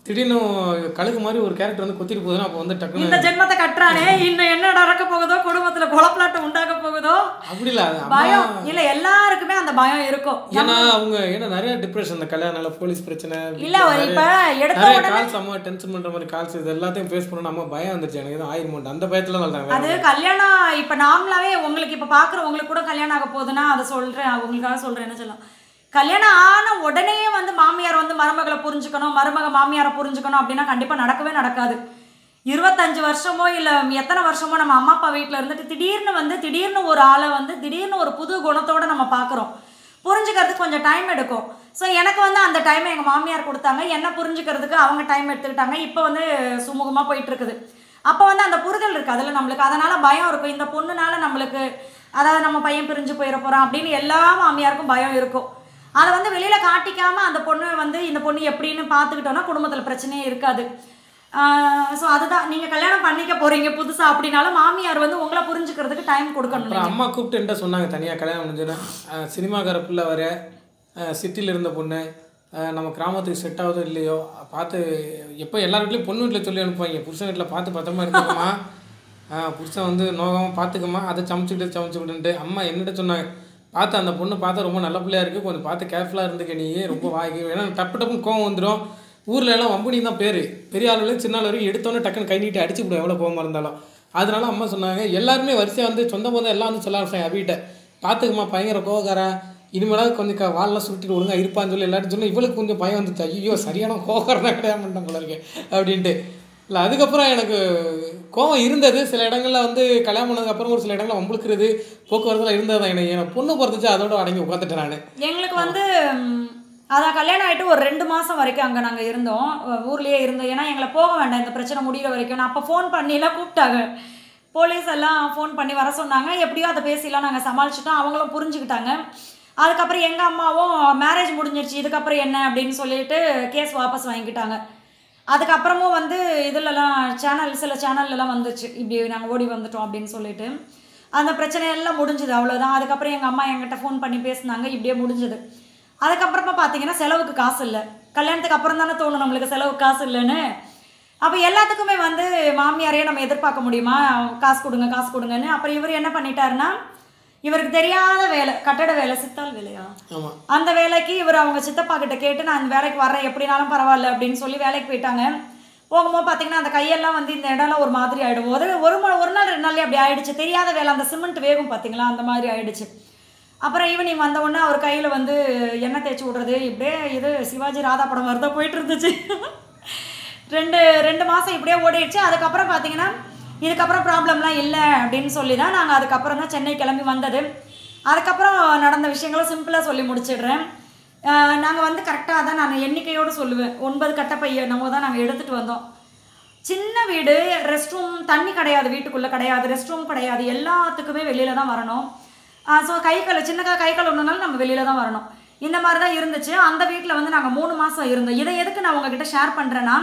திடீர்னு கழுகு மாதிரி ஒரு கேரக்டர் வந்து கொத்திட்டு போகுதுன்னா அப்போ வந்து டக்குன்னு இந்த ஜென்மத்தை கட்டுறானே இன்னும் என்ன நடக்க போகுதோ குடும்பத்துல குழப்பலாட்டம் உண்டாக போகுதோ அப்படி இல்லை அது அம்மா பயம் இல்ல எல்லாருக்குமே அந்த பயம் இருக்கும் ஏன்னா அவங்க ஏன்னா நிறைய டிப்ரெஷன் இந்த கல்யாணம் போலீஸ் பிரச்சனை இல்ல நிறைய- இப்ப எடுத்த நிறைய உடனே கால்ஸ் அம்மா டென்ஷன் பண்ற மாதிரி கால்ஸ் இது எல்லாத்தையும் ஃபேஸ் பண்ண நம்ம பயம் வந்துருச்சு எனக்கு எதுவும் ஆயிருமோண்டு அந்த பயத்துல தான் அது கல்யாணம் இப்ப நார்மலாவே உங்களுக்கு இப்ப பாக்குறவங்களுக்கு கூட கல்யாணம் ஆக போகுதுன்னா அதை சொல்றேன் உங்களுக்காக சொல்றேன் என்ன சொல்லலாம் கல்யாணம் ஆன உடனே வந்து மாமியார் வந்து மருமகளை புரிஞ்சுக்கணும் மருமக மாமியாரை புரிஞ்சுக்கணும் அப்படின்னா கண்டிப்பா நடக்கவே நடக்காது இருபத்தஞ்சு வருஷமோ இல்ல எத்தனை வருஷமோ நம்ம அம்மா அப்பா வீட்ல இருந்துட்டு திடீர்னு வந்து திடீர்னு ஒரு ஆளை வந்து திடீர்னு ஒரு புது குணத்தோட நம்ம பார்க்குறோம் புரிஞ்சுக்கிறதுக்கு கொஞ்சம் டைம் எடுக்கும் ஸோ எனக்கு வந்து அந்த டைமை எங்கள் மாமியார் கொடுத்தாங்க என்ன புரிஞ்சுக்கிறதுக்கு அவங்க டைம் எடுத்துக்கிட்டாங்க இப்போ வந்து சுமூகமாக போயிட்டு இருக்குது அப்போ வந்து அந்த புரிதல் இருக்குது அதில் நம்மளுக்கு அதனால பயம் இருக்கும் இந்த பொண்ணுனால நம்மளுக்கு அதாவது நம்ம பையன் பிரிஞ்சு போயிட போகிறான் அப்படின்னு எல்லா மாமியாருக்கும் பயம் இருக்கும் அதை வந்து வெளியில் காட்டிக்காம அந்த பொண்ணு வந்து இந்த பொண்ணு எப்படின்னு பார்த்துக்கிட்டோன்னா குடும்பத்தில் பிரச்சனையே இருக்காது ஸோ அதுதான் நீங்கள் கல்யாணம் பண்ணிக்க போகிறீங்க புதுசாக அப்படின்னாலும் மாமியார் வந்து உங்களை புரிஞ்சுக்கிறதுக்கு டைம் கொடுக்கணும் அப்புறம் அம்மா கூப்பிட்டு என்கிட்ட சொன்னாங்க தனியாக கல்யாணம் முடிஞ்சுன்னா சினிமாக்கார பிள்ளை வர சிட்டியில் இருந்த பொண்ணு அஹ் நம்ம கிராமத்துக்கு செட் ஆகுதோ இல்லையோ பார்த்து எப்போ எல்லார் வீட்லேயும் பொண்ணு வீட்டில் சொல்லி அனுப்புவாங்க புருஷன் வீட்டில் பார்த்து பத்திரமா இருக்கணுமா புருஷன் வந்து நோகாமல் பார்த்துக்கம்மா அதை சமைச்சுக்கிட்டு சமைச்சுக்கிட்டு அம்மா என்னிட்ட சொன்னாங்க பார்த்து அந்த பொண்ணு பார்த்தா ரொம்ப நல்ல பிள்ளையா இருக்குது கொஞ்சம் பார்த்து கேர்ஃபுல்லாக இருந்துக்க நீ ரொம்ப வாய்க்கு ஏன்னா டப்பு டப்புன்னு கோவம் வந்துடும் ஊரில் எல்லாம் வம்புனி தான் பேர் பெரிய ஆளுல சின்ன ஆள் வரைக்கும் எடுத்தோன்னே டக்குன்னு கை நீட்டி அடிச்சு விடும் எவ்வளோ கோவமாக இருந்தாலும் அதனால அம்மா சொன்னாங்க எல்லாருமே வரிசையாக வந்து சொந்த பந்தம் எல்லாம் வந்து சொல்ல ஆரம்பிச்சாங்க அபிகிட்ட பார்த்துக்குமா பயங்கர கோவக்காரன் இனிமேலாவது கொஞ்சம் க வாழலாம் சுருட்டிட்டு ஒழுங்கா இருப்பான்னு சொல்லி எல்லாரும் சொன்னா இவளுக்கு கொஞ்சம் பயம் வந்துச்சு ஐயோ சரியான கோவக்காரனா கிடையாது பண்ணிட்டேன் போல இருக்கு அப்படின்ட்டு இல்லை அதுக்கப்புறம் எனக்கு கோவம் இருந்தது சில இடங்கள்ல வந்து கல்யாணம் பண்ணதுக்கு அப்புறம் ஒரு சில இடங்கள்ல வம்புழுக்கிறது போக்குவரத்துல இருந்தது தான் எனக்கு எனக்கு பொண்ணு பிறந்துச்சு அதோட அடங்கி உட்காந்துட்டேன் நான் எங்களுக்கு வந்து ம், அதான் கல்யாணம் ஆகிட்டு ஒரு ரெண்டு மாதம் வரைக்கும் அங்கே நாங்கள் இருந்தோம் அஹ் ஊர்லயே இருந்தோம் ஏன்னா எங்களை போக வேண்டாம் இந்த பிரச்சனை முடிகிற வரைக்கும் நான் அப்போ ஃபோன் பண்ணிலாம் கூப்பிட்டாங்க போலீஸ் எல்லாம் ஃபோன் பண்ணி வர சொன்னாங்க எப்படியோ அதை பேசிலாம் நாங்கள் சமாளிச்சிட்டோம் அவங்களும் புரிஞ்சுக்கிட்டாங்க அதுக்கப்புறம் எங்கள் அம்மாவும் மேரேஜ் முடிஞ்சிருச்சு இதுக்கப்புறம் என்ன அப்படின்னு சொல்லிட்டு கேஸ் வாபஸ் வாங்கிக்கிட்டாங்க அதுக்கப்புறமும் வந்து இதுலலாம் சேனல் சில சேனல்லலாம் வந்துச்சு இப்படி நாங்கள் ஓடி வந்துட்டோம் அப்படின்னு சொல்லிட்டு அந்த பிரச்சனை எல்லாம் முடிஞ்சுது அவ்வளோதான் அதுக்கப்புறம் எங்கள் அம்மா என்கிட்ட ஃபோன் பண்ணி பேசுனாங்க இப்படியே முடிஞ்சுது அதுக்கப்புறமா பார்த்தீங்கன்னா செலவுக்கு காசு இல்லை கல்யாணத்துக்கு அப்புறம் தானே தோணும் நம்மளுக்கு செலவுக்கு காசு இல்லைன்னு அப்போ எல்லாத்துக்குமே வந்து மாமியாரையே நம்ம எதிர்பார்க்க முடியுமா காசு கொடுங்க காசு கொடுங்கன்னு அப்புறம் இவர் என்ன பண்ணிட்டாருன்னா இவருக்கு தெரியாத வேலை கட்டட வேலை சித்தால் வேலையா ஆமாம் அந்த வேலைக்கு இவர் அவங்க சித்தப்பா கிட்ட கேட்டு நான் அந்த வேலைக்கு வர்றேன் எப்படினாலும் பரவாயில்ல அப்படின்னு சொல்லி வேலைக்கு போயிட்டாங்க போகும்போது பார்த்தீங்கன்னா அந்த கையெல்லாம் வந்து இந்த இடம்லாம் ஒரு மாதிரி ஆகிடும் ஒரு ஒரு ம- ஒரு நாள் ரெண்டு நாள்லயே அப்படி ஆயிடுச்சு தெரியாத வேலை அந்த சிமெண்ட் வேகும் பார்த்தீங்களா அந்த மாதிரி ஆயிடுச்சு அப்புறம் ஈவினிங் வந்த உடனே அவர் கையில் வந்து எண்ணெய் தேய்ச்சி விட்றது இப்படியே இது சிவாஜி ராதா படம் மாதிரி தான் போயிட்டு இருந்துச்சு ரெண்டு ரெண்டு மாதம் இப்படியே ஓடிடுச்சு அதுக்கப்புறம் பார்த்தீங்கன்னா இதுக்கப்புறம் ப்ராப்ளம்லாம் இல்லை அப்படின்னு சொல்லி தான் நாங்கள் அதுக்கப்புறம் தான் சென்னை கிளம்பி வந்தது அதுக்கப்புறம் நடந்த விஷயங்களை சிம்பிளாக சொல்லி முடிச்சிடுறேன் நாங்கள் வந்து கரெக்டாக தான் நான் எண்ணிக்கையோடு சொல்லுவேன் ஒன்பது கட்டை பைய நம்ம தான் நாங்கள் எடுத்துகிட்டு வந்தோம் சின்ன வீடு ரெஸ்ட் ரூம் தண்ணி கிடையாது வீட்டுக்குள்ளே கிடையாது ரெஸ்ட் ரூம் கிடையாது எல்லாத்துக்குமே வெளியில தான் வரணும் ஸோ கை கழு சின்னதாக கை கழுவுனாலும் நம்ம வெளியில தான் வரணும் இந்த மாதிரி தான் இருந்துச்சு அந்த வீட்டில் வந்து நாங்கள் மூணு மாதம் இருந்தோம் இதை எதுக்கு நான் உங்ககிட்ட ஷேர் பண்ணுறேன்னா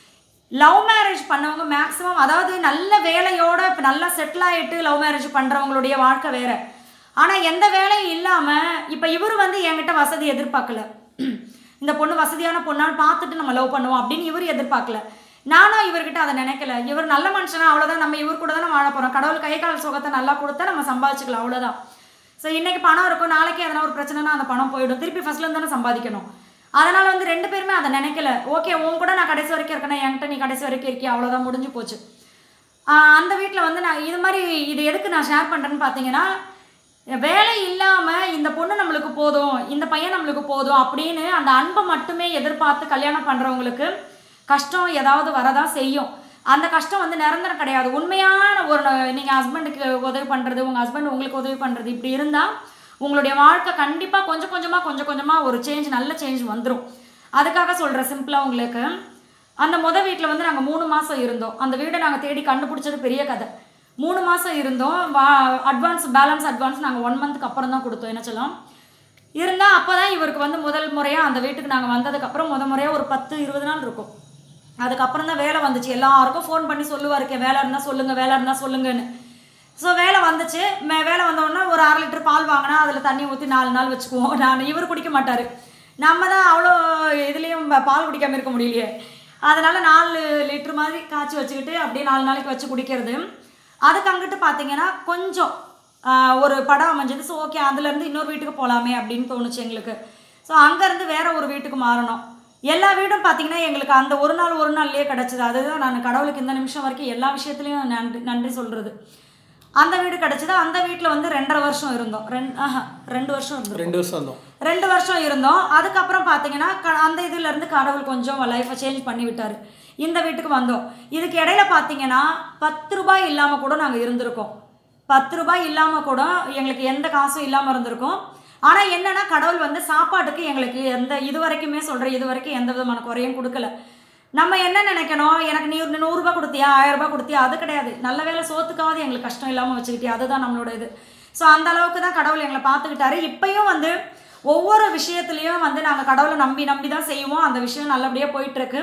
லவ் மேரேஜ் பண்ணவங்க மேக்ஸிமம் அதாவது நல்ல வேலையோட இப்போ நல்லா செட்டில் ஆகிட்டு லவ் மேரேஜ் பண்ணுறவங்களுடைய வாழ்க்கை வேற ஆனால் எந்த வேலையும் இல்லாமல் இப்போ இவர் வந்து என்கிட்ட வசதி எதிர்பார்க்கல இந்த பொண்ணு வசதியான பொண்ணான்னு பார்த்துட்டு நம்ம லவ் பண்ணுவோம் அப்படின்னு இவர் எதிர்பார்க்கல நானும் இவர்கிட்ட அதை நினைக்கல இவர் நல்ல மனுஷனா அவ்வளோதான் நம்ம இவர் கூட தான் வாழ போகிறோம் கடவுள் கை கால் சுகத்தை நல்லா கொடுத்தா நம்ம சம்பாதிச்சுக்கலாம் அவ்வளோதான் ஸோ இன்னைக்கு பணம் இருக்கும் நாளைக்கு எதனா ஒரு பிரச்சனைனா அந்த பணம் போயிடும் திருப்பி ஃபர்ஸ்ட்லேருந்து தானே சம்பாதிக்கணும் அதனால வந்து ரெண்டு பேருமே அதை நினைக்கல ஓகே உன் கூட நான் கடைசி வரைக்கும் இருக்கேன் என்கிட்ட நீ கடைசி வரைக்கும் இருக்கியா அவ்வளோதான் முடிஞ்சு போச்சு ஆஹ் அந்த வீட்டில் வந்து நான் இது மாதிரி இது எதுக்கு நான் ஷேர் பண்ணுறேன்னு பார்த்தீங்கன்னா வேலை இல்லாமல் இந்த பொண்ணு நம்மளுக்கு போதும் இந்த பையன் நம்மளுக்கு போதும் அப்படின்னு அந்த அன்பை மட்டுமே எதிர்பார்த்து கல்யாணம் பண்ணுறவங்களுக்கு கஷ்டம் ஏதாவது வரதான் செய்யும் அந்த கஷ்டம் வந்து நிரந்தரம் கிடையாது உண்மையான ஒரு நீங்கள் ஹஸ்பண்டுக்கு உதவி பண்ணுறது உங்கள் ஹஸ்பண்ட் உங்களுக்கு உதவி பண்ணுறது இப்படி இருந்தால் உங்களுடைய வாழ்க்கை கண்டிப்பாக கொஞ்சம் கொஞ்சமாக கொஞ்சம் கொஞ்சமாக ஒரு சேஞ்ச் நல்ல சேஞ்ச் வந்துடும் அதுக்காக சொல்கிறேன் சிம்பிளாக உங்களுக்கு அந்த முத வீட்டில் வந்து நாங்கள் மூணு மாதம் இருந்தோம் அந்த வீடை நாங்கள் தேடி கண்டுபிடிச்சது பெரிய கதை மூணு மாதம் இருந்தோம் வா அட்வான்ஸ் பேலன்ஸ் அட்வான்ஸ் நாங்கள் ஒன் மந்த்துக்கு அப்புறம் தான் கொடுத்தோம் என்ன சொல்லலாம் இருந்தால் அப்போ தான் இவருக்கு வந்து முதல் முறையாக அந்த வீட்டுக்கு நாங்கள் வந்ததுக்கப்புறம் முத முறையாக ஒரு பத்து இருபது நாள் இருக்கும் அதுக்கப்புறம் தான் வேலை வந்துச்சு எல்லாருக்கும் ஃபோன் பண்ணி சொல்லுவாருக்கே வேலை இருந்தால் சொல்லுங்கள் வேலை இருந்தால் சொல்லுங்கன்னு ஸோ வேலை வந்துச்சு மே- வேலை வந்த உடனே ஒரு அரை லிட்டர் பால் வாங்கினா அதில் தண்ணி ஊற்றி நாலு நாள் வச்சுக்குவோம் நான் இவர் குடிக்க மாட்டார் நம்ம தான் அவ்வளோ இதுலேயும் பால் குடிக்காமல் இருக்க முடியலையே அதனால் நாலு லிட்டர் மாதிரி காய்ச்சி வச்சுக்கிட்டு அப்படியே நாலு நாளைக்கு வச்சு குடிக்கிறது அதுக்கு அங்கிட்டு பார்த்தீங்கன்னா கொஞ்சம் ஆஹ், ஒரு படம் அமைஞ்சது ஸோ ஓகே அதுலேருந்து இன்னொரு வீட்டுக்கு போகலாமே அப்படின்னு தோணுச்சு எங்களுக்கு ஸோ அங்கேருந்து வேற ஒரு வீட்டுக்கு மாறணும் எல்லா வீடும் பார்த்தீங்கன்னா எங்களுக்கு அந்த ஒரு நாள் ஒரு நாள்லயே கிடச்சிது அதுதான் நான் கடவுளுக்கு இந்த நிமிஷம் வரைக்கும் எல்லா விஷயத்துலையும் நன்றி நன்றி சொல்கிறது அந்த வீடு கிடச்சிது அந்த வீட்டில் வந்து ரெண்டரை வருஷம் இருந்தோம் ரெண்டு ஆஹா ரெண்டு வருஷம் இருந்தோம் ரெண்டு வருஷம் வந்தோம் ரெண்டு வருஷம் இருந்தோம் அதுக்கப்புறம் பார்த்தீங்கன்னா க அந்த இதுலேருந்து கடவுள் கொஞ்சம் லைஃப்பை சேஞ்ச் பண்ணி விட்டார் இந்த வீட்டுக்கு வந்தோம் இதுக்கு இடையில பார்த்தீங்கன்னா பத்து ரூபாய் இல்லாமல் கூட நாங்கள் இருந்திருக்கோம் பத்து ரூபாய் இல்லாமல் கூட எங்களுக்கு எந்த காசும் இல்லாமல் இருந்திருக்கோம் ஆனால் என்னன்னா கடவுள் வந்து சாப்பாட்டுக்கு எங்களுக்கு எந்த இது வரைக்குமே சொல்கிறேன் இது வரைக்கும் எந்த விதமான குறையும் கொடுக்கல நம்ம என்ன நினைக்கணும் எனக்கு நீ ஒரு நூறுரூபா கொடுத்தியா ஆயிரம் ரூபாய் கொடுத்தியா அது கிடையாது நல்ல வேலை சோத்துக்காவது எங்களுக்கு கஷ்டம் இல்லாமல் வச்சுக்கிட்டியா அதுதான் நம்மளோட இது ஸோ அந்த அளவுக்கு தான் கடவுள் எங்களை பார்த்துக்கிட்டாரு இப்பயும் வந்து ஒவ்வொரு விஷயத்துலையும் வந்து நாங்கள் கடவுளை நம்பி நம்பி தான் செய்வோம் அந்த விஷயம் நல்லபடியாக போயிட்டுருக்கு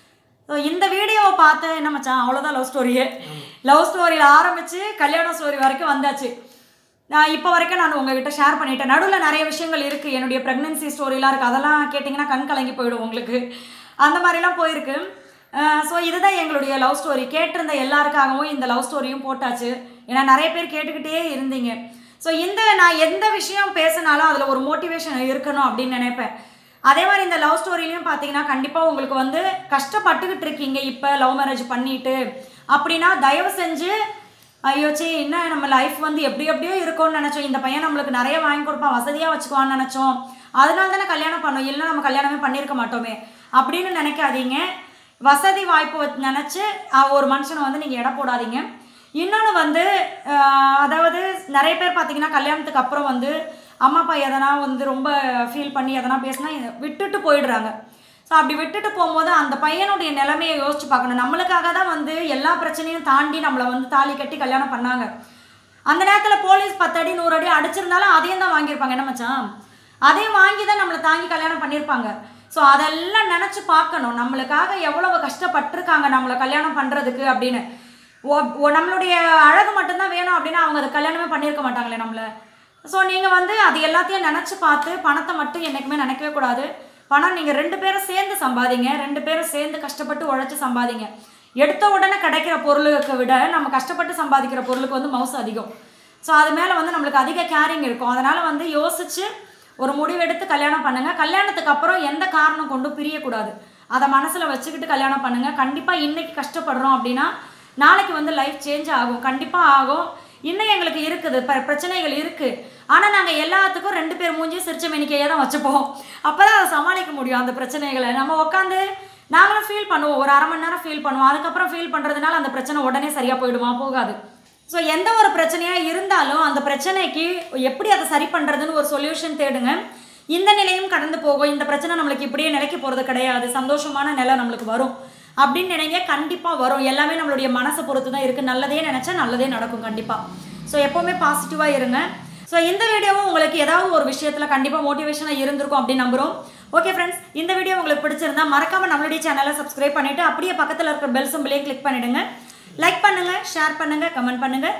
ஸோ இந்த வீடியோவை பார்த்து என்ன மச்சான் அவ்வளோதான் லவ் ஸ்டோரியே லவ் ஸ்டோரியில் ஆரம்பித்து கல்யாண ஸ்டோரி வரைக்கும் வந்தாச்சு நான் இப்போ வரைக்கும் நான் உங்ககிட்ட ஷேர் பண்ணிட்டேன் நடுவில் நிறைய விஷயங்கள் இருக்குது என்னுடைய ப்ரெக்னென்சி ஸ்டோரிலாம் இருக்குது அதெல்லாம் கேட்டிங்கன்னா கண் கலங்கி போயிடும் உங்களுக்கு அந்த மாதிரிலாம் போயிருக்கு ஸோ இதுதான் எங்களுடைய லவ் ஸ்டோரி கேட்டிருந்த எல்லாருக்காகவும் இந்த லவ் ஸ்டோரியும் போட்டாச்சு ஏன்னா நிறைய பேர் கேட்டுக்கிட்டே இருந்தீங்க ஸோ இந்த நான் எந்த விஷயம் பேசினாலும் அதில் ஒரு மோட்டிவேஷன் இருக்கணும் அப்படின்னு நினைப்பேன் அதே மாதிரி இந்த லவ் ஸ்டோரிலையும் பார்த்தீங்கன்னா கண்டிப்பாக உங்களுக்கு வந்து கஷ்டப்பட்டுக்கிட்டு இருக்கீங்க இப்போ லவ் மேரேஜ் பண்ணிட்டு அப்படின்னா தயவு செஞ்சு ஐயோ சே என்ன நம்ம லைஃப் வந்து எப்படி எப்படியோ இருக்கும்னு நினச்சோம் இந்த பையன் நம்மளுக்கு நிறைய வாங்கி கொடுப்பான் வசதியாக வச்சுக்குவான்னு நினச்சோம் அதனால தானே கல்யாணம் பண்ணோம் இல்லை நம்ம கல்யாணமே பண்ணியிருக்க மாட்டோமே அப்படின்னு நினைக்காதீங்க வசதி வாய்ப்பு வச்சு நினச்சி ஒரு மனுஷனை வந்து நீங்கள் எடை போடாதீங்க இன்னொன்று வந்து ஆஹ், அதாவது நிறைய பேர் பார்த்தீங்கன்னா கல்யாணத்துக்கு அப்புறம் வந்து அம்மா அப்பா எதனா வந்து ரொம்ப ஃபீல் பண்ணி எதனா பேசினா விட்டுட்டு போயிடுறாங்க ஸோ அப்படி விட்டுட்டு போகும்போது அந்த பையனுடைய நிலைமையை யோசிச்சு பார்க்கணும் நம்மளுக்காக தான் வந்து எல்லா பிரச்சனையும் தாண்டி நம்மளை வந்து தாலி கட்டி கல்யாணம் பண்ணாங்க அந்த நேரத்தில் போலீஸ் பத்து அடி நூறு அடி அடிச்சிருந்தாலும் அதையும் தான் வாங்கியிருப்பாங்க என்ன மச்சான் அதையும் வாங்கி தான் நம்மளை தாங்கி கல்யாணம் பண்ணியிருப்பாங்க ஸோ அதெல்லாம் நினச்சி பார்க்கணும் நம்மளுக்காக எவ்வளவு கஷ்டப்பட்டிருக்காங்க நம்மளை கல்யாணம் பண்ணுறதுக்கு அப்படின்னு ஓ- ஓ- நம்மளுடைய அழகு மட்டும்தான் வேணும் அப்படின்னா அவங்க அதை கல்யாணமே பண்ணியிருக்க மாட்டாங்களே நம்மளை ஸோ நீங்கள் வந்து அது எல்லாத்தையும் நினச்சி பார்த்து பணத்தை மட்டும் என்றைக்குமே நினைக்கவே கூடாது பணம் நீங்கள் ரெண்டு பேரும் சேர்ந்து சம்பாதிங்க ரெண்டு பேரும் சேர்ந்து கஷ்டப்பட்டு உழைச்சி சம்பாதிங்க எடுத்த உடனே கிடைக்கிற பொருளுக்கு விட நம்ம கஷ்டப்பட்டு சம்பாதிக்கிற பொருளுக்கு வந்து மவுசு அதிகம் ஸோ அது மேலே வந்து நம்மளுக்கு அதிக கேரிங் இருக்கும் அதனால் வந்து யோசிச்சு ஒரு முடிவெடுத்து கல்யாணம் பண்ணுங்க கல்யாணத்துக்கு அப்புறம் எந்த காரணம் கொண்டும் பிரியக்கூடாது அதை மனசில் வச்சுக்கிட்டு கல்யாணம் பண்ணுங்க கண்டிப்பாக இன்னைக்கு கஷ்டப்படுறோம் அப்படின்னா நாளைக்கு வந்து லைஃப் சேஞ்ச் ஆகும் கண்டிப்பாக ஆகும் இன்னும் எங்களுக்கு இருக்குது ப பிரச்சனைகள் இருக்குது ஆனால் நாங்கள் எல்லாத்துக்கும் ரெண்டு பேர் மூஞ்சி சிரிச்ச மெனிக்கையே தான் வச்சுப்போம் அப்போ தான் அதை சமாளிக்க முடியும் அந்த பிரச்சனைகளை நம்ம உட்காந்து நாங்களும் ஃபீல் பண்ணுவோம் ஒரு அரை மணி நேரம் ஃபீல் பண்ணுவோம் அதுக்கப்புறம் ஃபீல் பண்ணுறதுனால அந்த பிரச்சனை உடனே சரியாக போயிடுமா போகாது ஸோ எந்த ஒரு பிரச்சனையாக இருந்தாலும் அந்த பிரச்சனைக்கு எப்படி அதை சரி பண்ணுறதுன்னு ஒரு சொல்யூஷன் தேடுங்க இந்த நிலையும் கடந்து போகும் இந்த பிரச்சனை நம்மளுக்கு இப்படியே நிலைக்க போகிறது கிடையாது சந்தோஷமான நிலை நம்மளுக்கு வரும் அப்படின்னு நினைங்க கண்டிப்பாக வரும் எல்லாமே நம்மளுடைய மனசை பொறுத்து தான் இருக்குது நல்லதே நினச்சா நல்லதே நடக்கும் கண்டிப்பாக ஸோ எப்போவுமே பாசிட்டிவாக இருங்க ஸோ இந்த வீடியோவும் உங்களுக்கு ஏதாவது ஒரு விஷயத்தில் கண்டிப்பாக மோட்டிவேஷனாக இருந்திருக்கும் அப்படின்னு நம்புகிறோம் ஓகே ஃப்ரெண்ட்ஸ் இந்த வீடியோ உங்களுக்கு பிடிச்சிருந்தா மறக்காம நம்மளுடைய சேனலை சப்ஸ்கிரைப் பண்ணிட்டு அப்படியே பக்கத்தில் இருக்கிற பெல் சிம்பிளையும் கிளிக் பண்ணிடுங்க லைக் பண்ணுங்க ஷேர் பண்ணுங்க கமெண்ட் பண்ணுங்க